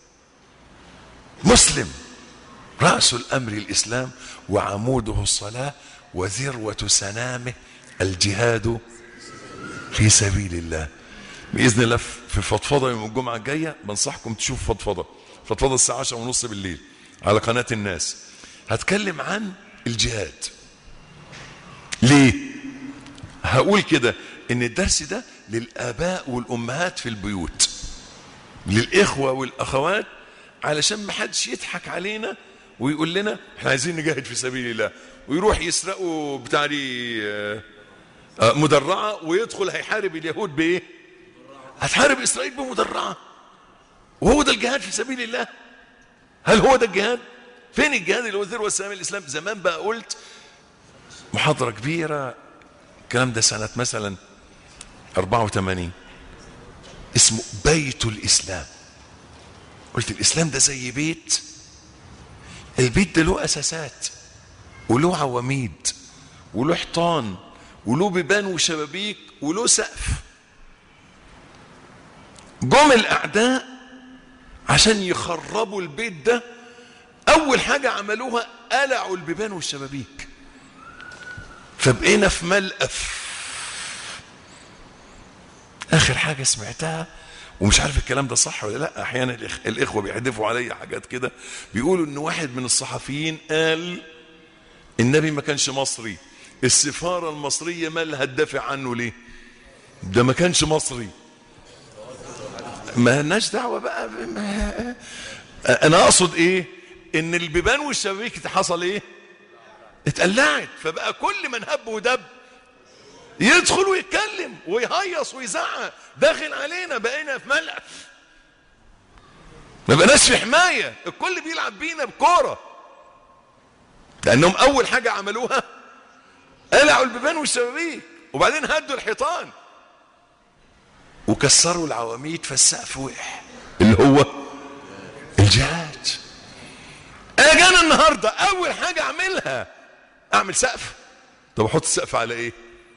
مسلم رأس الأمر الإسلام وعموده الصلاة وذروة سنامه الجهاد في سبيل الله باذن الله في فضفضه يوم الجمعه الجايه بنصحكم تشوفوا فضفضه فضفضه الساعه 10 ونص بالليل على قناه الناس هتكلم عن الجهاد ليه هقول كده ان الدرس ده للاباء والامهات في البيوت للاخوه والاخوات علشان ما حدش يضحك علينا ويقول لنا احنا عايزين نجاهد في سبيل الله ويروح يسرقوا بتاع دي مدرعه ويدخل هيحارب اليهود بايه هتحارب اسرائيل بمدرعه وهو ده الجهاد في سبيل الله هل هو ده الجهاد فين الجهاد اللي هو ذروه السلام الاسلام زمان بقى قلت محاضره كبيره الكلام ده سنه مثلا 84 اسمه بيت الاسلام قلت الاسلام ده زي بيت البيت ده له اساسات وله عواميد وله حيطان وله بيبان وشبابيك وله سقف جم الاعداء عشان يخربوا البيت ده اول حاجة عملوها قلعوا البيبان والشبابيك فبقينا في ملقف اخر حاجة سمعتها ومش عارف الكلام ده صح ولا لا احيانا الاخوة بيحدفوا عليا حاجات كده بيقولوا ان واحد من الصحفيين قال النبي ما كانش مصري السفارة المصرية مالها تدافع عنه ليه ده ما كانش مصري ما لناش دعوه بقى ما انا اقصد ايه ان البيبان والشبابيك حصل ايه اتقلعت فبقى كل من هب ودب يدخل ويتكلم ويهيص ويزعق داخل علينا بقينا في ملقف ما بقناش في حمايه الكل بيلعب بينا بكوره لانهم اول حاجه عملوها قلعوا البيبان والشبابيك وبعدين هدوا الحيطان وكسروا العواميد فالسقف وقع اللي هو الجهاد انا جانا النهارده اول حاجه اعملها اعمل سقف طب احط السقف على ايه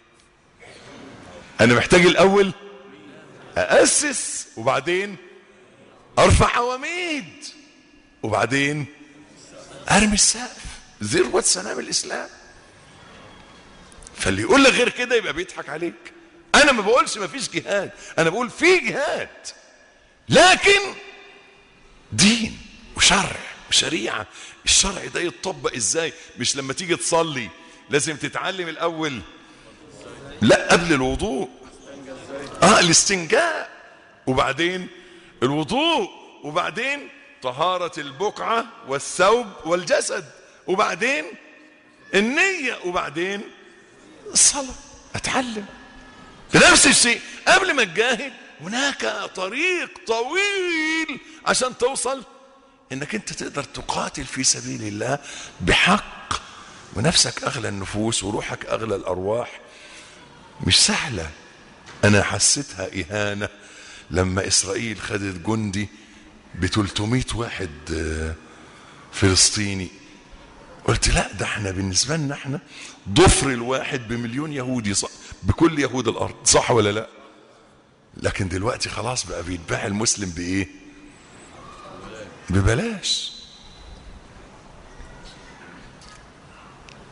انا محتاج الاول اسس وبعدين ارفع عواميد وبعدين ارمي السقف ذروه سلام الاسلام فاللي يقول لك غير كده يبقى بيضحك عليك انا ما بقولش ما فيش جهاد انا بقول في جهاد لكن دين وشرع وشريعة الشرع ده يتطبق ازاي مش لما تيجي تصلي لازم تتعلم الاول لا قبل الوضوء اه الاستنجاء وبعدين الوضوء وبعدين طهارة البقعة والثوب والجسد وبعدين النية وبعدين الصلاة اتعلم بنفس الشيء قبل ما تجاهد هناك طريق طويل عشان توصل انك انت تقدر تقاتل في سبيل الله بحق ونفسك اغلى النفوس وروحك اغلى الارواح مش سهلة انا حسيتها اهانة لما اسرائيل خدت جندي ب 300 واحد فلسطيني قلت لا ده احنا بالنسبة لنا احنا ضفر الواحد بمليون يهودي صح بكل يهود الارض صح ولا لا لكن دلوقتي خلاص بقى بيتباع المسلم بايه ببلاش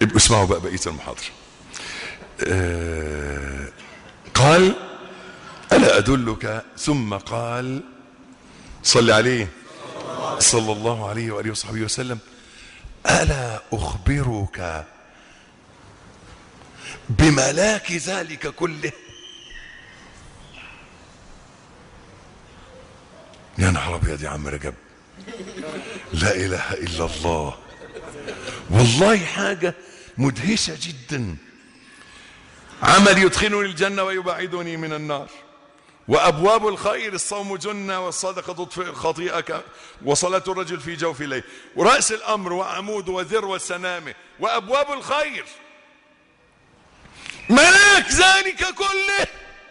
ابقوا اسمعوا بقى بقيه المحاضره آه قال الا ادلك ثم قال صل عليه صلى الله عليه واله وصحبه وسلم الا اخبرك بملاك ذلك كله يا نهار ابيض يا عم رجب لا اله الا الله والله حاجه مدهشه جدا عمل يدخلني الجنه ويبعدني من النار وابواب الخير الصوم جنه والصدقه تطفئ الخطيئه وصلاه الرجل في جوف الليل وراس الامر وعمود وذروه سنامه وابواب الخير ملاك ذلك كله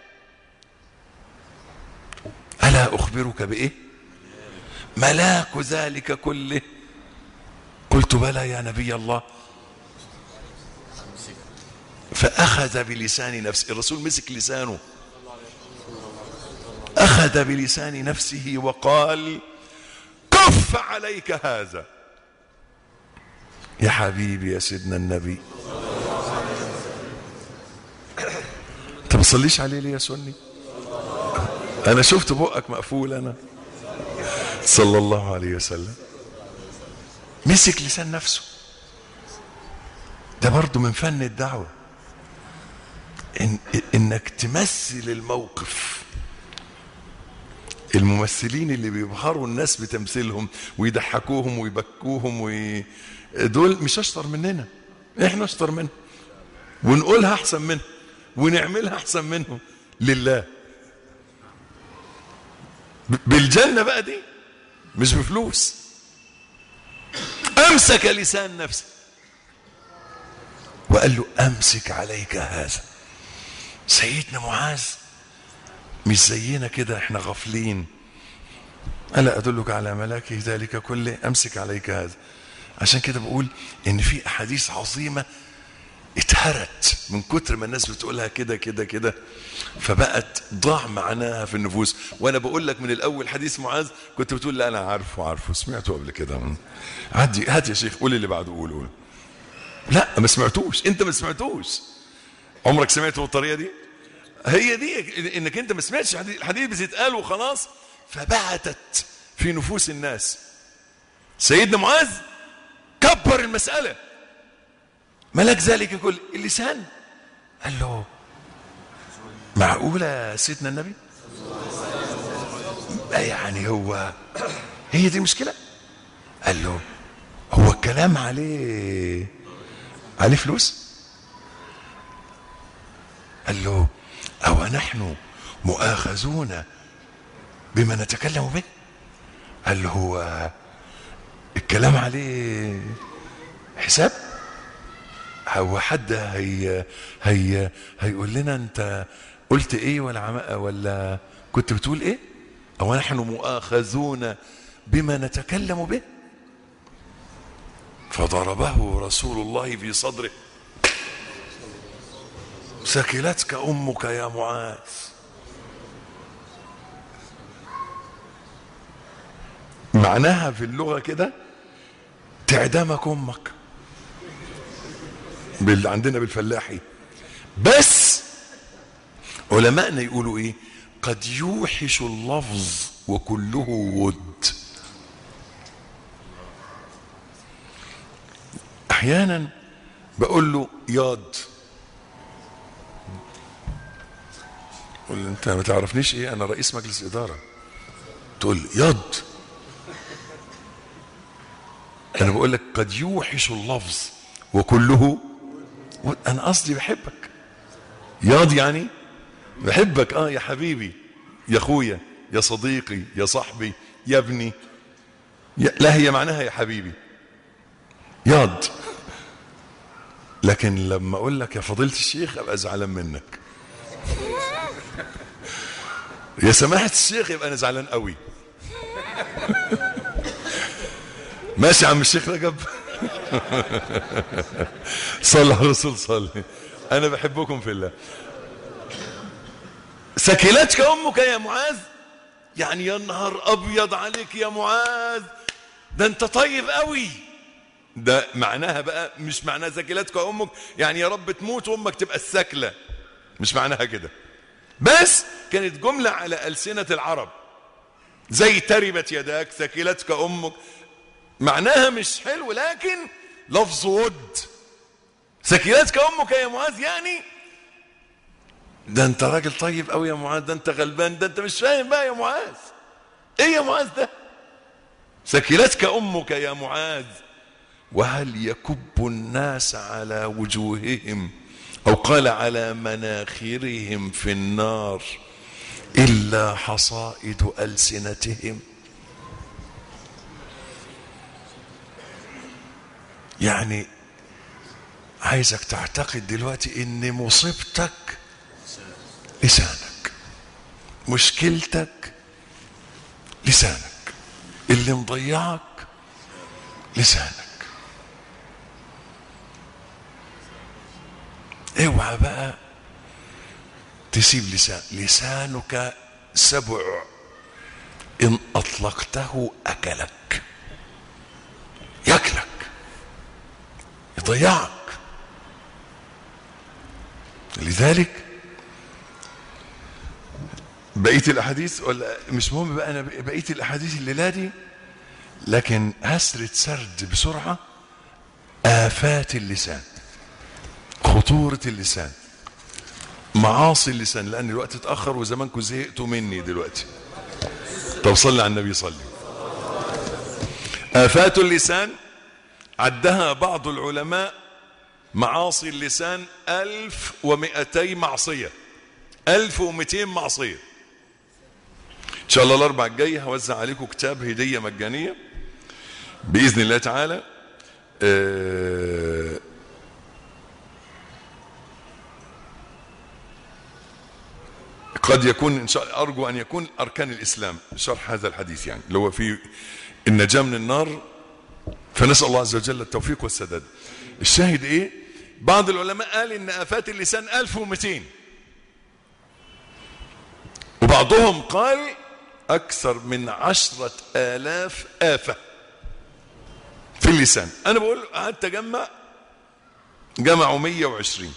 ألا أخبرك بإيه ملاك ذلك كله قلت بلى يا نبي الله فأخذ بلسان نفسه الرسول مسك لسانه أخذ بلسان نفسه وقال كف عليك هذا يا حبيبي يا سيدنا النبي انت ما تصليش عليه ليه يا سني انا شفت بقك مقفول انا صلى الله عليه وسلم مسك لسان نفسه ده برضه من فن الدعوة إن انك تمثل الموقف الممثلين اللي بيبهروا الناس بتمثيلهم ويضحكوهم ويبكوهم وي... دول مش اشطر مننا احنا اشطر منهم ونقولها احسن منهم ونعملها احسن منهم لله بالجنة بقى دي مش بفلوس امسك لسان نفسه وقال له امسك عليك هذا سيدنا معاذ مش زينا كده احنا غافلين الا ادلك على ملاك ذلك كله امسك عليك هذا عشان كده بقول ان في احاديث عظيمه اتهرت من كتر ما الناس بتقولها كده كده كده فبقت ضاع معناها في النفوس وانا بقول لك من الاول حديث معاذ كنت بتقول لا انا عارفه عارفه سمعته قبل كده عدي هات يا شيخ قول اللي بعده قول قول لا ما سمعتوش انت ما سمعتوش عمرك سمعته بالطريقه دي هي دي انك انت ما سمعتش الحديث بيتقال وخلاص فبعتت في نفوس الناس سيدنا معاذ كبر المساله ملك ذلك كل اللسان قال له معقولة سيدنا النبي يعني هو هي دي المشكلة قال له هو الكلام عليه عليه فلوس قال له أو نحن مؤاخذون بما نتكلم به قال له هو الكلام عليه حساب هو حد هي هي هيقول لنا انت قلت ايه ولا عم ولا كنت بتقول ايه او نحن مؤاخذون بما نتكلم به فضربه رسول الله في صدره سكلتك امك يا معاذ معناها في اللغه كده تعدمك امك بال... عندنا بالفلاحي بس علماءنا يقولوا ايه قد يوحش اللفظ وكله ود احيانا بقول له ياض قول انت ما تعرفنيش ايه انا رئيس مجلس اداره تقول لي ياض انا بقول لك قد يوحش اللفظ وكله انا قصدي بحبك ياض يعني بحبك اه يا حبيبي يا اخويا يا صديقي يا صاحبي يا ابني يا لا هي معناها يا حبيبي ياض لكن لما اقول لك يا فضيله الشيخ ابقى زعلان منك يا سماحه الشيخ يبقى انا زعلان قوي ماشي يا عم الشيخ رجب صلى على الرسول صلي انا بحبكم في الله سكلتك امك يا معاذ يعني يا نهار ابيض عليك يا معاذ ده انت طيب قوي ده معناها بقى مش معناها ثكلتك امك يعني يا رب تموت وامك تبقى الثكله مش معناها كده بس كانت جمله على السنه العرب زي تربت يداك ثكلتك امك معناها مش حلو لكن لفظ ود ثكلتك امك يا معاذ يعني ده انت راجل طيب قوي يا معاذ ده انت غلبان ده انت مش فاهم بقى يا معاذ ايه يا معاذ ده ثكلتك امك يا معاذ وهل يكب الناس على وجوههم او قال على مناخرهم في النار الا حصائد السنتهم يعني عايزك تعتقد دلوقتي ان مصيبتك لسانك مشكلتك لسانك اللي مضيعك لسانك اوعى بقى تسيب لسان لسانك سبع ان اطلقته اكلك ياكلك يضيعك لذلك بقيه الاحاديث ولا مش مهم بقى انا بقيه الاحاديث الليله دي لكن هسرد سرد بسرعه افات اللسان خطوره اللسان معاصي اللسان لان الوقت اتاخر وزمانكم زهقتوا مني دلوقتي طب صلي على النبي صلي افات اللسان عدها بعض العلماء معاصي اللسان ألف ومئتي معصية ألف ومئتين معصية إن شاء الله الأربع الجاي هوزع عليكم كتاب هدية مجانية بإذن الله تعالى آه قد يكون إن شاء أرجو أن يكون أركان الإسلام شرح هذا الحديث يعني اللي هو في النجاة من النار فنسأل الله عز وجل التوفيق والسداد الشاهد إيه بعض العلماء قال إن آفات اللسان 1200 وبعضهم قال أكثر من عشرة آلاف آفة في اللسان أنا بقول قعدت أجمع جمعوا 120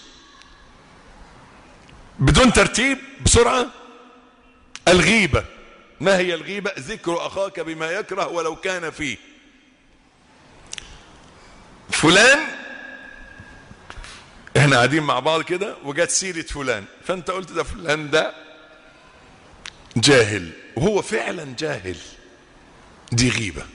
بدون ترتيب بسرعة الغيبة ما هي الغيبة ذكر أخاك بما يكره ولو كان فيه فلان احنا قاعدين مع بعض كده وجت سيرة فلان فانت قلت ده فلان ده جاهل وهو فعلا جاهل دي غيبة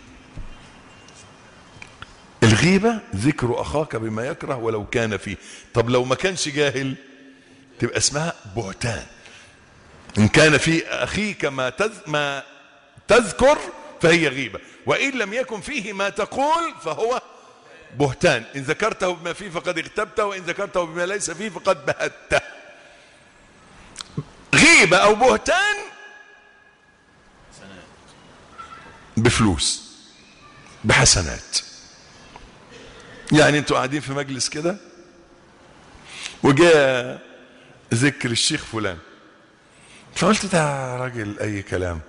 الغيبة ذكر أخاك بما يكره ولو كان فيه طب لو ما كانش جاهل تبقى اسمها بهتان إن كان في أخيك ما, تذ... ما تذكر فهي غيبة وإن لم يكن فيه ما تقول فهو بهتان إن ذكرته بما فيه فقد اغتبته وإن ذكرته بما ليس فيه فقد بهته غيبة أو بهتان بفلوس بحسنات يعني انتوا قاعدين في مجلس كده وجاء ذكر الشيخ فلان فقلت ده راجل اي كلام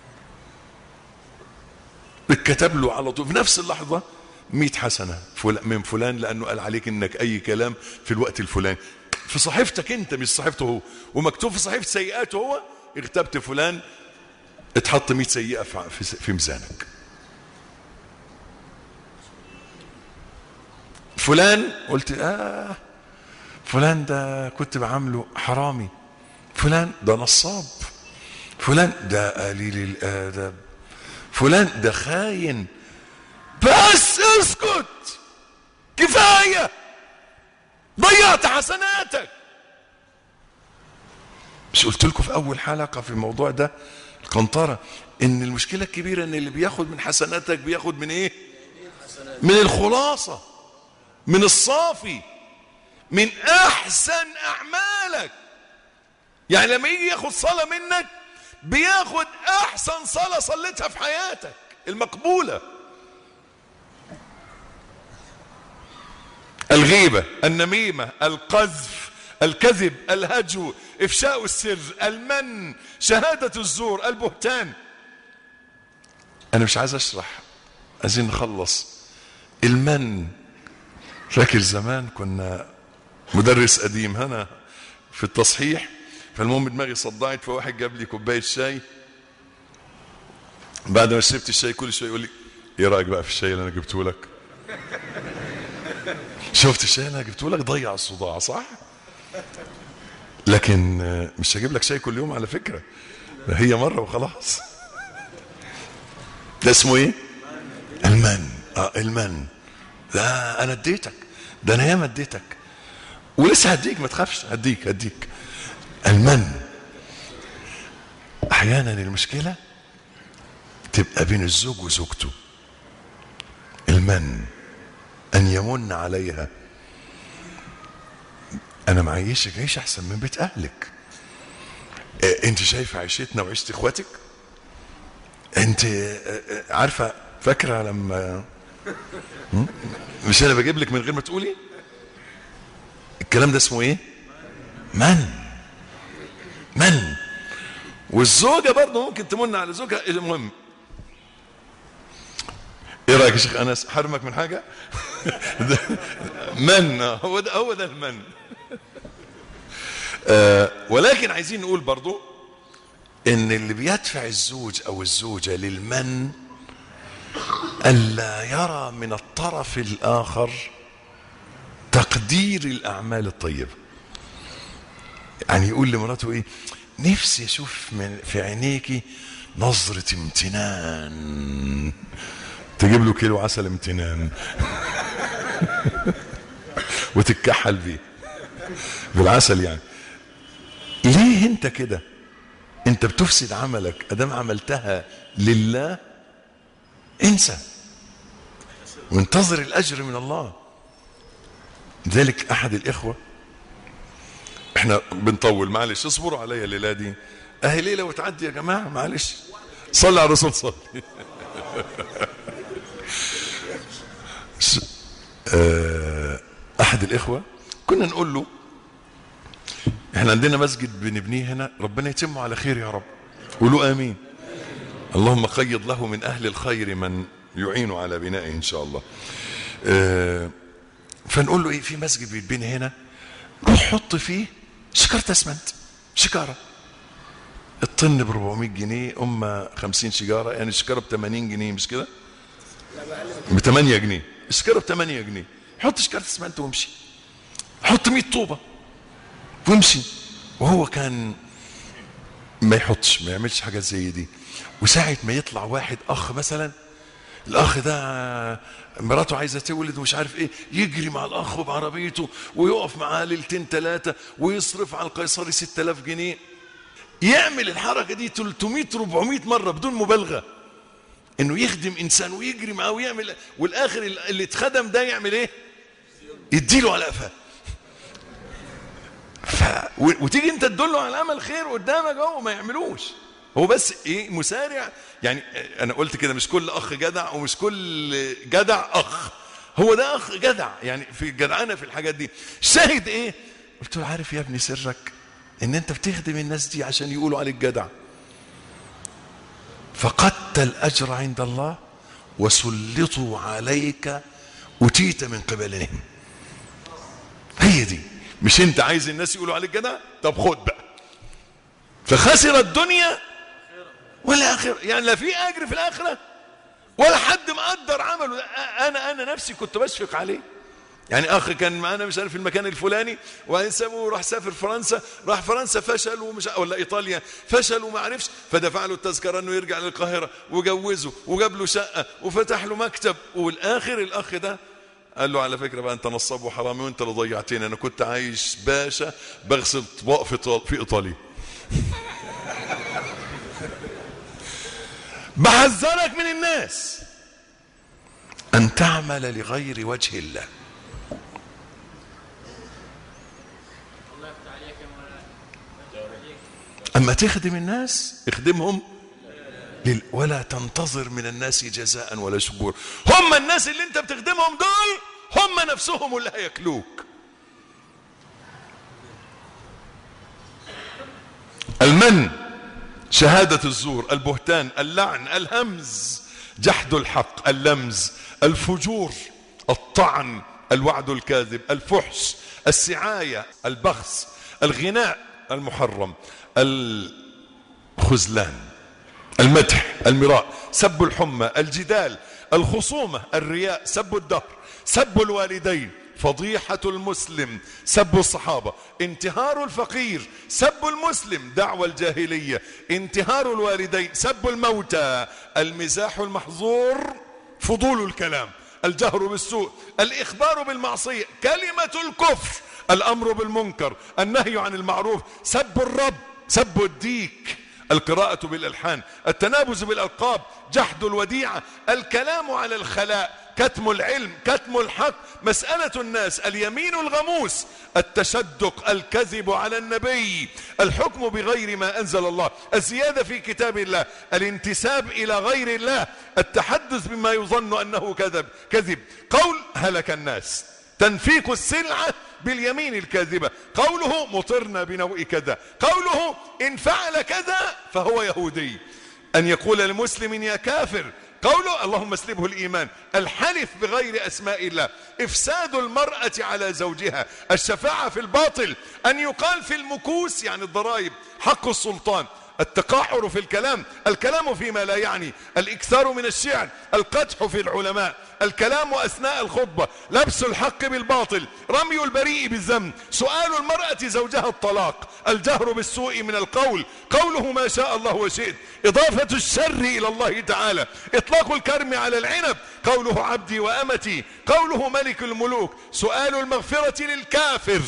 اتكتب له على طول في نفس اللحظة مئة حسنة من فلان لأنه قال عليك إنك أي كلام في الوقت الفلاني في صحيفتك أنت مش صحيفته هو ومكتوب في صحيفة سيئاته هو اغتبت فلان اتحط 100 سيئة في, في ميزانك فلان قلت آه فلان ده كنت بعامله حرامي فلان ده نصاب فلان ده قليل الادب فلان ده خاين بس اسكت كفايه ضيعت حسناتك مش قلت لكم في اول حلقه في الموضوع ده القنطره ان المشكله الكبيره ان اللي بياخد من حسناتك بياخد من ايه من الخلاصه من الصافي من احسن اعمالك يعني لما يجي ياخد صلاه منك بياخد احسن صلاه صليتها في حياتك المقبوله الغيبه النميمه القذف الكذب الهجو افشاء السر المن شهاده الزور البهتان انا مش عايز اشرح عايزين نخلص المن فاكر زمان كنا مدرس قديم هنا في التصحيح فالمهم دماغي صدعت فواحد جاب لي كوبايه شاي بعد ما شربت الشاي كل شويه يقول لي ايه رايك بقى في الشاي اللي انا جبته لك شفت الشاي اللي انا جبته لك ضيع الصداع صح لكن آه، مش هجيب لك شاي كل يوم على فكره هي مره وخلاص ده اسمه ايه المن اه المن لا انا اديتك ده انا ياما اديتك ولسه هديك ما تخافش هديك هديك المن احيانا المشكله تبقى بين الزوج وزوجته المن ان يمن عليها انا معيشك عيش احسن من بيت اهلك إيه، انت شايفه عيشتنا وعيشه اخواتك انت آه، آه، عارفه فاكره لما م? مش انا بجيب لك من غير ما تقولي الكلام ده اسمه ايه من من والزوجه برضه ممكن تمن على زوجها المهم ايه رايك يا شيخ انس حرمك من حاجه ده من آه، هو ده هو ده المن آه ولكن عايزين نقول برضو ان اللي بيدفع الزوج او الزوجه للمن الا يرى من الطرف الاخر تقدير الاعمال الطيبه يعني يقول لمراته ايه نفسي اشوف من في عينيكي نظره امتنان تجيب له كيلو عسل امتنان وتتكحل بيه بالعسل يعني ليه انت كده انت بتفسد عملك ادام عملتها لله انسى وانتظر الاجر من الله ذلك احد الاخوه احنا بنطول معلش اصبروا عليا الليله دي اهي ليله وتعدي يا جماعه معلش صلي على الرسول صلي س- آه، احد الاخوه كنا نقول له احنا عندنا مسجد بنبنيه هنا ربنا يتمه على خير يا رب قولوا امين اللهم قيض له من اهل الخير من يعين على بنائه ان شاء الله آه، فنقول له ايه في مسجد بيتبني هنا روح حط فيه شكارة اسمنت شكارة الطن ب 400 جنيه ام 50 شجاره يعني الشجاره ب 80 جنيه مش كده؟ ب 8 جنيه الشجاره ب 8 جنيه حط شجره اسمنت وامشي حط 100 طوبه وامشي وهو كان ما يحطش ما يعملش حاجات زي دي وساعة ما يطلع واحد اخ مثلا الاخ ده مراته عايزه تولد ومش عارف ايه يجري مع الاخ بعربيته ويقف معاه ليلتين ثلاثه ويصرف على القيصري 6000 جنيه يعمل الحركه دي 300 400 مره بدون مبالغه انه يخدم انسان ويجري معاه ويعمل والاخر اللي اتخدم ده يعمل ايه؟ يديله على قفاه ف... و- وتيجي انت تدله على عمل خير قدامك اهو ما يعملوش هو بس ايه مسارع يعني انا قلت كده مش كل اخ جدع ومش كل جدع اخ هو ده اخ جدع يعني في جدعانه في الحاجات دي شاهد ايه قلت له عارف يا ابني سرك ان انت بتخدم الناس دي عشان يقولوا عليك جدع فقدت الاجر عند الله وسلطوا عليك اتيت من قبلهم هي دي مش انت عايز الناس يقولوا عليك كده طب خد بقى فخسر الدنيا والاخره يعني لا في اجر في الاخره ولا حد مقدر عمله ده. انا انا نفسي كنت بشفق عليه يعني اخ كان معانا مش عارف في المكان الفلاني وبعدين سابه وراح سافر فرنسا راح فرنسا فشل ومش ولا ايطاليا فشل وما عرفش فدفع له التذكره انه يرجع للقاهره وجوزه وجاب له شقه وفتح له مكتب والاخر الاخ ده قال له على فكره بقى انت نصاب وحرامي وانت اللي ضيعتني انا كنت عايش باشا بغسل اطباق في إيطال- في ايطاليا بحذرك من الناس ان تعمل لغير وجه الله اما تخدم الناس اخدمهم لل... ولا تنتظر من الناس جزاء ولا شكور هم الناس اللي انت بتخدمهم دول هم نفسهم اللي هياكلوك المن شهادة الزور البهتان اللعن الهمز جحد الحق اللمز الفجور الطعن الوعد الكاذب الفحش السعاية البخس الغناء المحرم الخزلان المدح المراء سب الحمى الجدال الخصومة الرياء سب الدهر سب الوالدين فضيحة المسلم سب الصحابة انتهار الفقير سب المسلم دعوى الجاهلية انتهار الوالدين سب الموتى المزاح المحظور فضول الكلام الجهر بالسوء الإخبار بالمعصية كلمة الكفر الأمر بالمنكر النهي عن المعروف سب الرب سب الديك القراءة بالألحان التنابز بالألقاب جحد الوديعة الكلام على الخلاء كتم العلم كتم الحق مسألة الناس اليمين الغموس التشدق الكذب على النبي الحكم بغير ما أنزل الله الزيادة في كتاب الله الانتساب إلى غير الله التحدث بما يظن أنه كذب كذب قول هلك الناس تنفيق السلعة باليمين الكاذبة قوله مطرنا بنوء كذا قوله إن فعل كذا فهو يهودي أن يقول لمسلم يا كافر قوله اللهم اسلبه الإيمان الحلف بغير أسماء الله إفساد المرأة على زوجها الشفاعة في الباطل أن يقال في المكوس يعني الضرائب حق السلطان التقاعر في الكلام الكلام فيما لا يعني الإكثار من الشعر القدح في العلماء الكلام أثناء الخطبة لبس الحق بالباطل رمي البريء بالذنب سؤال المرأة زوجها الطلاق الجهر بالسوء من القول قوله ما شاء الله وشئت إضافة الشر إلى الله تعالى إطلاق الكرم على العنب قوله عبدي وأمتي قوله ملك الملوك سؤال المغفرة للكافر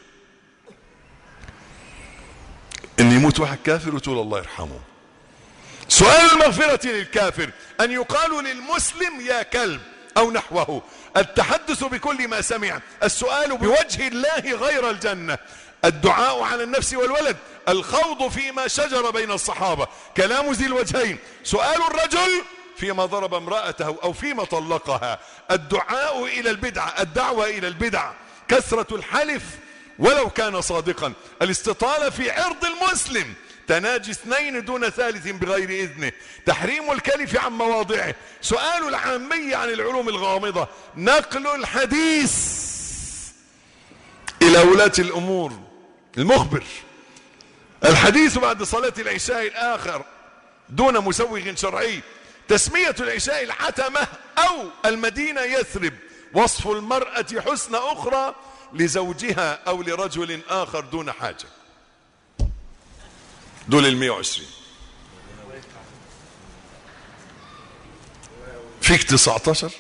ان يموت واحد كافر وتقول الله يرحمه سؤال المغفرة للكافر ان يقال للمسلم يا كلب او نحوه التحدث بكل ما سمع السؤال بوجه الله غير الجنة الدعاء على النفس والولد الخوض فيما شجر بين الصحابة كلام ذي الوجهين سؤال الرجل فيما ضرب امرأته او فيما طلقها الدعاء الى البدعة الدعوة الى البدع كثرة الحلف ولو كان صادقا الاستطالة في عرض المسلم تناجي اثنين دون ثالث بغير إذنه تحريم الكلف عن مواضعه سؤال العامية عن العلوم الغامضة نقل الحديث إلى ولاة الأمور المخبر الحديث بعد صلاة العشاء الآخر دون مسوغ شرعي تسمية العشاء العتمة أو المدينة يثرب وصف المرأة حسن أخرى لزوجها او لرجل اخر دون حاجة دول المية وعشرين فيك تسعتاشر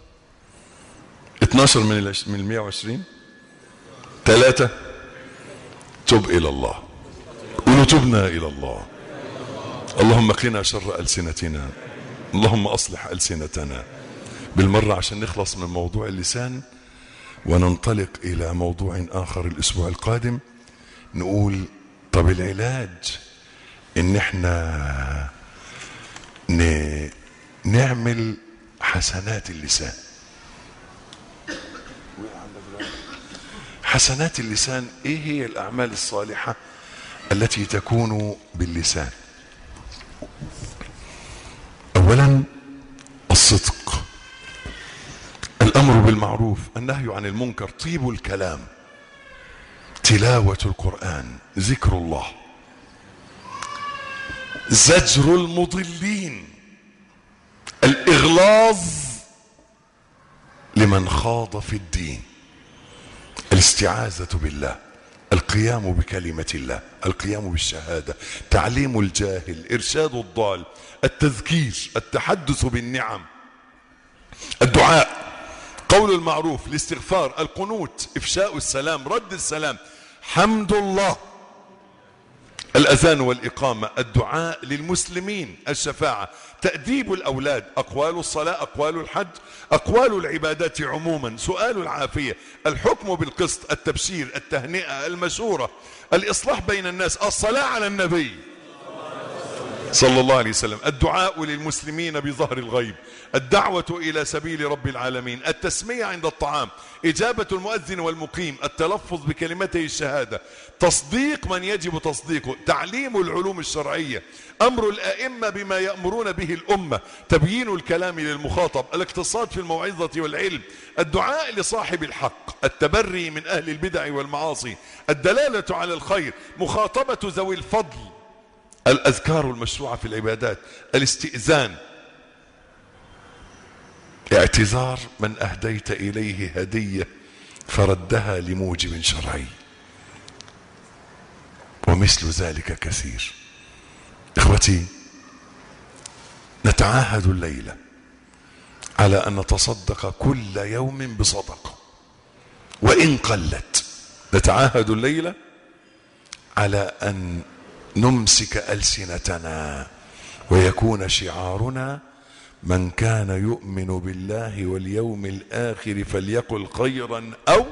اتناشر من من المية وعشرين ثلاثة تب الى الله قولوا تبنا الى الله اللهم قنا شر ألسنتنا اللهم اصلح ألسنتنا بالمرة عشان نخلص من موضوع اللسان وننطلق إلى موضوع آخر الأسبوع القادم نقول طب العلاج إن إحنا ن... نعمل حسنات اللسان حسنات اللسان إيه هي الأعمال الصالحة التي تكون باللسان أولا الصدق الامر بالمعروف النهي عن المنكر طيب الكلام تلاوه القران ذكر الله زجر المضلين الاغلاظ لمن خاض في الدين الاستعاذه بالله القيام بكلمه الله القيام بالشهاده تعليم الجاهل ارشاد الضال التذكير التحدث بالنعم الدعاء قول المعروف الاستغفار القنوت افشاء السلام رد السلام حمد الله الاذان والاقامه الدعاء للمسلمين الشفاعه تاديب الاولاد اقوال الصلاه اقوال الحج اقوال العبادات عموما سؤال العافيه الحكم بالقسط التبشير التهنئه المشوره الاصلاح بين الناس الصلاه على النبي صلى الله عليه وسلم الدعاء للمسلمين بظهر الغيب الدعوة إلى سبيل رب العالمين التسمية عند الطعام إجابة المؤذن والمقيم التلفظ بكلمتي الشهادة تصديق من يجب تصديقه تعليم العلوم الشرعية أمر الأئمة بما يأمرون به الأمة تبيين الكلام للمخاطب الاقتصاد في الموعظة والعلم الدعاء لصاحب الحق التبري من أهل البدع والمعاصي الدلالة على الخير مخاطبة ذوي الفضل الأذكار المشروعة في العبادات الاستئذان اعتذار من أهديت إليه هدية فردها لموجب شرعي ومثل ذلك كثير إخوتي نتعاهد الليلة على أن نتصدق كل يوم بصدقة وإن قلت نتعاهد الليلة على أن نمسك ألسنتنا ويكون شعارنا من كان يؤمن بالله واليوم الآخر فليقل خيرا أو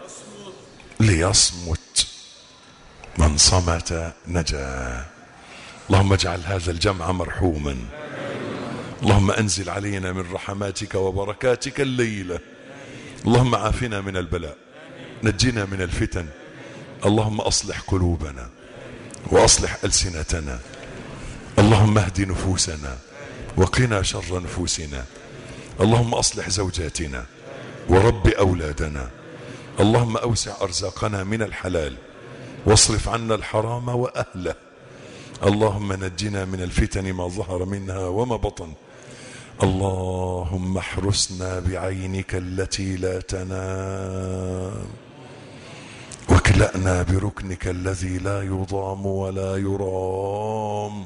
ليصمت من صمت نجا اللهم اجعل هذا الجمع مرحوما اللهم أنزل علينا من رحماتك وبركاتك الليلة اللهم عافنا من البلاء نجنا من الفتن اللهم أصلح قلوبنا وأصلح ألسنتنا اللهم اهد نفوسنا وقنا شر نفوسنا اللهم أصلح زوجاتنا ورب أولادنا اللهم أوسع أرزاقنا من الحلال واصرف عنا الحرام وأهله اللهم نجنا من الفتن ما ظهر منها وما بطن اللهم احرسنا بعينك التي لا تنام واكلأنا بركنك الذي لا يضام ولا يرام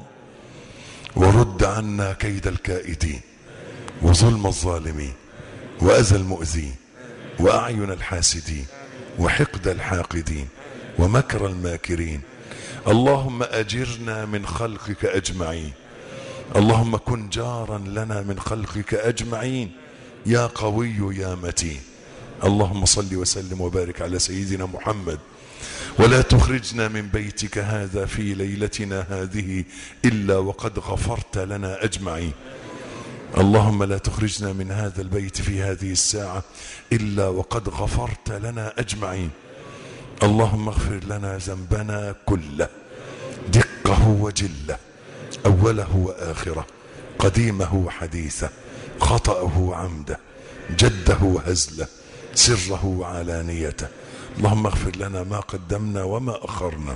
ورد عنا كيد الكائدين وظلم الظالمين وأذى المؤذين وأعين الحاسدين وحقد الحاقدين ومكر الماكرين اللهم أجرنا من خلقك أجمعين اللهم كن جارا لنا من خلقك أجمعين يا قوي يا متين اللهم صل وسلم وبارك على سيدنا محمد ولا تخرجنا من بيتك هذا في ليلتنا هذه إلا وقد غفرت لنا أجمعين اللهم لا تخرجنا من هذا البيت في هذه الساعة إلا وقد غفرت لنا أجمعين اللهم اغفر لنا ذنبنا كله دقه وجله أوله وآخره قديمه وحديثه خطأه وعمده جده وهزله سره وعلانيته اللهم اغفر لنا ما قدمنا وما أخرنا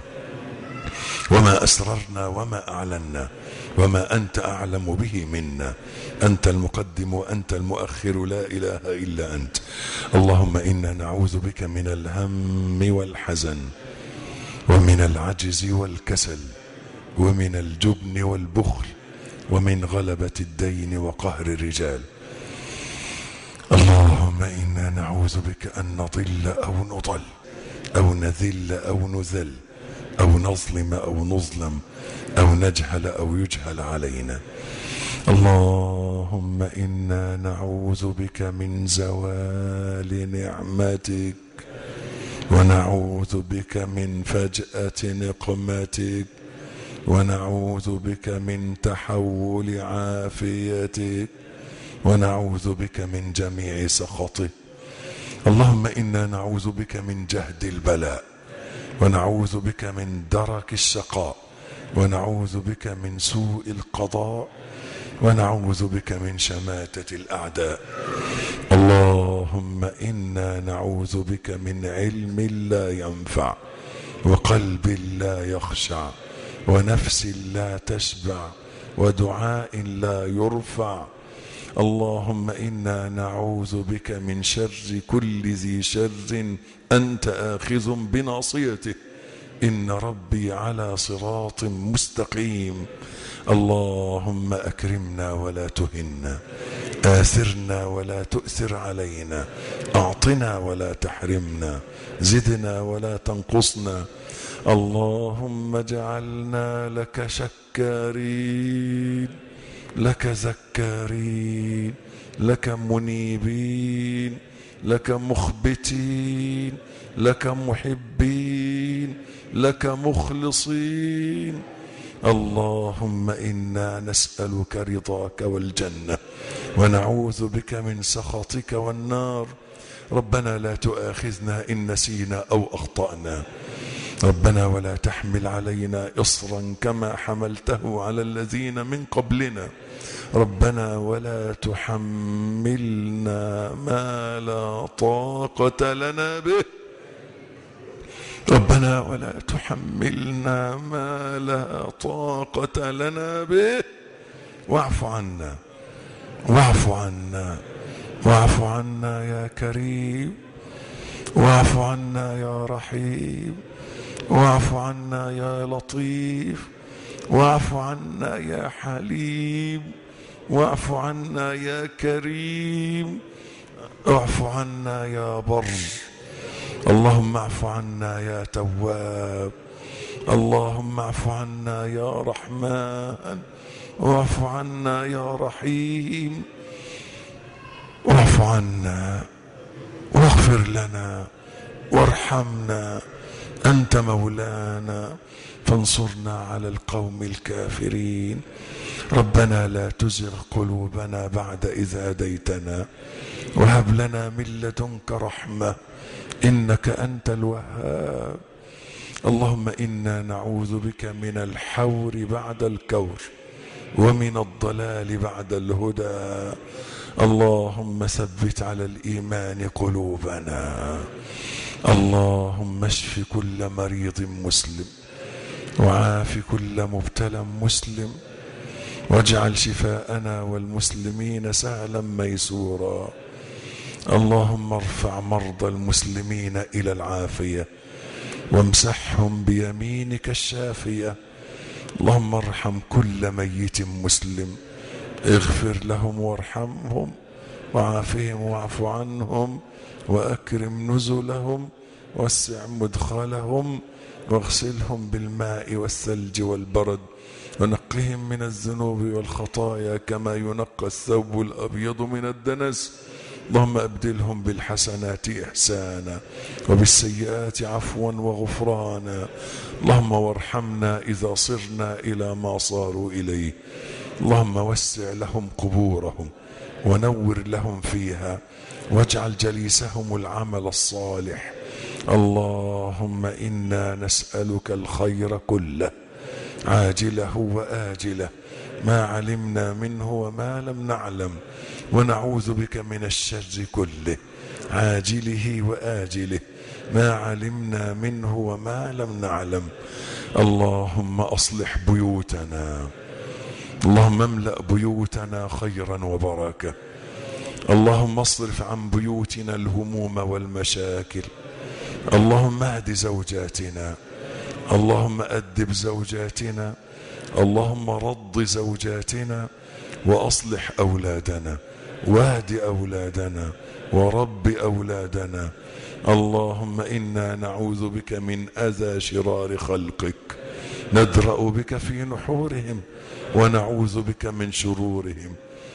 وما أسررنا وما أعلنا وما أنت أعلم به منا أنت المقدم وأنت المؤخر لا إله إلا أنت اللهم إنا نعوذ بك من الهم والحزن ومن العجز والكسل ومن الجبن والبخل ومن غلبة الدين وقهر الرجال اللهم إنا نعوذ بك أن نضل أو نضل أو نذل أو نذل أو نظلم أو نظلم أو نجهل أو يجهل علينا اللهم إنا نعوذ بك من زوال نعمتك ونعوذ بك من فجأة نقمتك ونعوذ بك من تحول عافيتك ونعوذ بك من جميع سخطك اللهم إنا نعوذ بك من جهد البلاء ونعوذ بك من درك الشقاء ونعوذ بك من سوء القضاء ونعوذ بك من شماتة الأعداء اللهم إنا نعوذ بك من علم لا ينفع وقلب لا يخشع ونفس لا تشبع ودعاء لا يرفع اللهم إنا نعوذ بك من شر كل ذي شر أنت آخذ بناصيته إن ربي على صراط مستقيم اللهم أكرمنا ولا تهنا آثرنا ولا تؤثر علينا أعطنا ولا تحرمنا زدنا ولا تنقصنا اللهم اجعلنا لك شكارين لك ذكارين لك منيبين لك مخبتين لك محبين لك مخلصين اللهم انا نسالك رضاك والجنه ونعوذ بك من سخطك والنار ربنا لا تؤاخذنا ان نسينا او اخطانا ربنا ولا تحمل علينا اصرا كما حملته على الذين من قبلنا ربنا ولا تحملنا ما لا طاقه لنا به ربنا ولا تحملنا ما لا طاقة لنا به واعف عنا واعف عنا واعف عنا يا كريم واعف عنا يا رحيم واعف عنا يا لطيف واعف عنا يا حليم واعف عنا يا كريم اعف عنا يا بر اللهم اعف عنا يا تواب اللهم اعف عنا يا رحمن واعف عنا يا رحيم واعف عنا واغفر لنا وارحمنا انت مولانا فانصرنا على القوم الكافرين ربنا لا تزغ قلوبنا بعد اذ هديتنا وهب لنا من لدنك رحمه انك انت الوهاب اللهم انا نعوذ بك من الحور بعد الكور ومن الضلال بعد الهدى اللهم ثبت على الايمان قلوبنا اللهم اشف كل مريض مسلم وعاف كل مبتلى مسلم واجعل شفاءنا والمسلمين سهلا ميسورا اللهم ارفع مرضى المسلمين الى العافيه وامسحهم بيمينك الشافيه اللهم ارحم كل ميت مسلم اغفر لهم وارحمهم وعافهم واعف عنهم واكرم نزلهم وسع مدخلهم واغسلهم بالماء والثلج والبرد ونقهم من الذنوب والخطايا كما ينقى الثوب الابيض من الدنس اللهم ابدلهم بالحسنات احسانا وبالسيئات عفوا وغفرانا اللهم وارحمنا اذا صرنا الى ما صاروا اليه اللهم وسع لهم قبورهم ونور لهم فيها واجعل جليسهم العمل الصالح اللهم انا نسالك الخير كله عاجله واجله ما علمنا منه وما لم نعلم ونعوذ بك من الشر كله عاجله واجله ما علمنا منه وما لم نعلم اللهم اصلح بيوتنا اللهم املا بيوتنا خيرا وبركه اللهم اصرف عن بيوتنا الهموم والمشاكل اللهم اهد زوجاتنا اللهم ادب زوجاتنا اللهم رض زوجاتنا واصلح اولادنا واهد اولادنا ورب اولادنا اللهم انا نعوذ بك من اذى شرار خلقك ندرا بك في نحورهم ونعوذ بك من شرورهم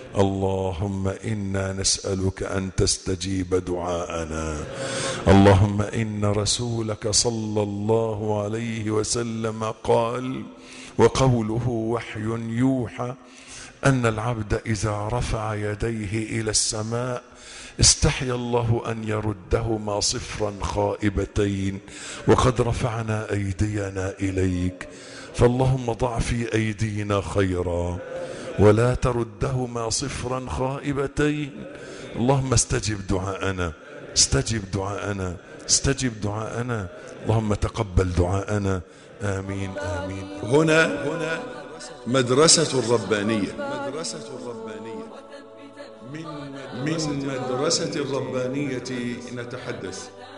اللهم انا نسالك ان تستجيب دعاءنا اللهم ان رسولك صلى الله عليه وسلم قال وقوله وحي يوحى ان العبد اذا رفع يديه الى السماء استحيا الله ان يردهما صفرا خائبتين وقد رفعنا ايدينا اليك فاللهم ضع في ايدينا خيرا ولا تردهما صفرا خائبتين اللهم استجب دعاءنا استجب دعاءنا استجب دعاءنا اللهم تقبل دعاءنا امين امين هنا هنا مدرسة الربانية مدرسة الربانية من من مدرسة الربانية نتحدث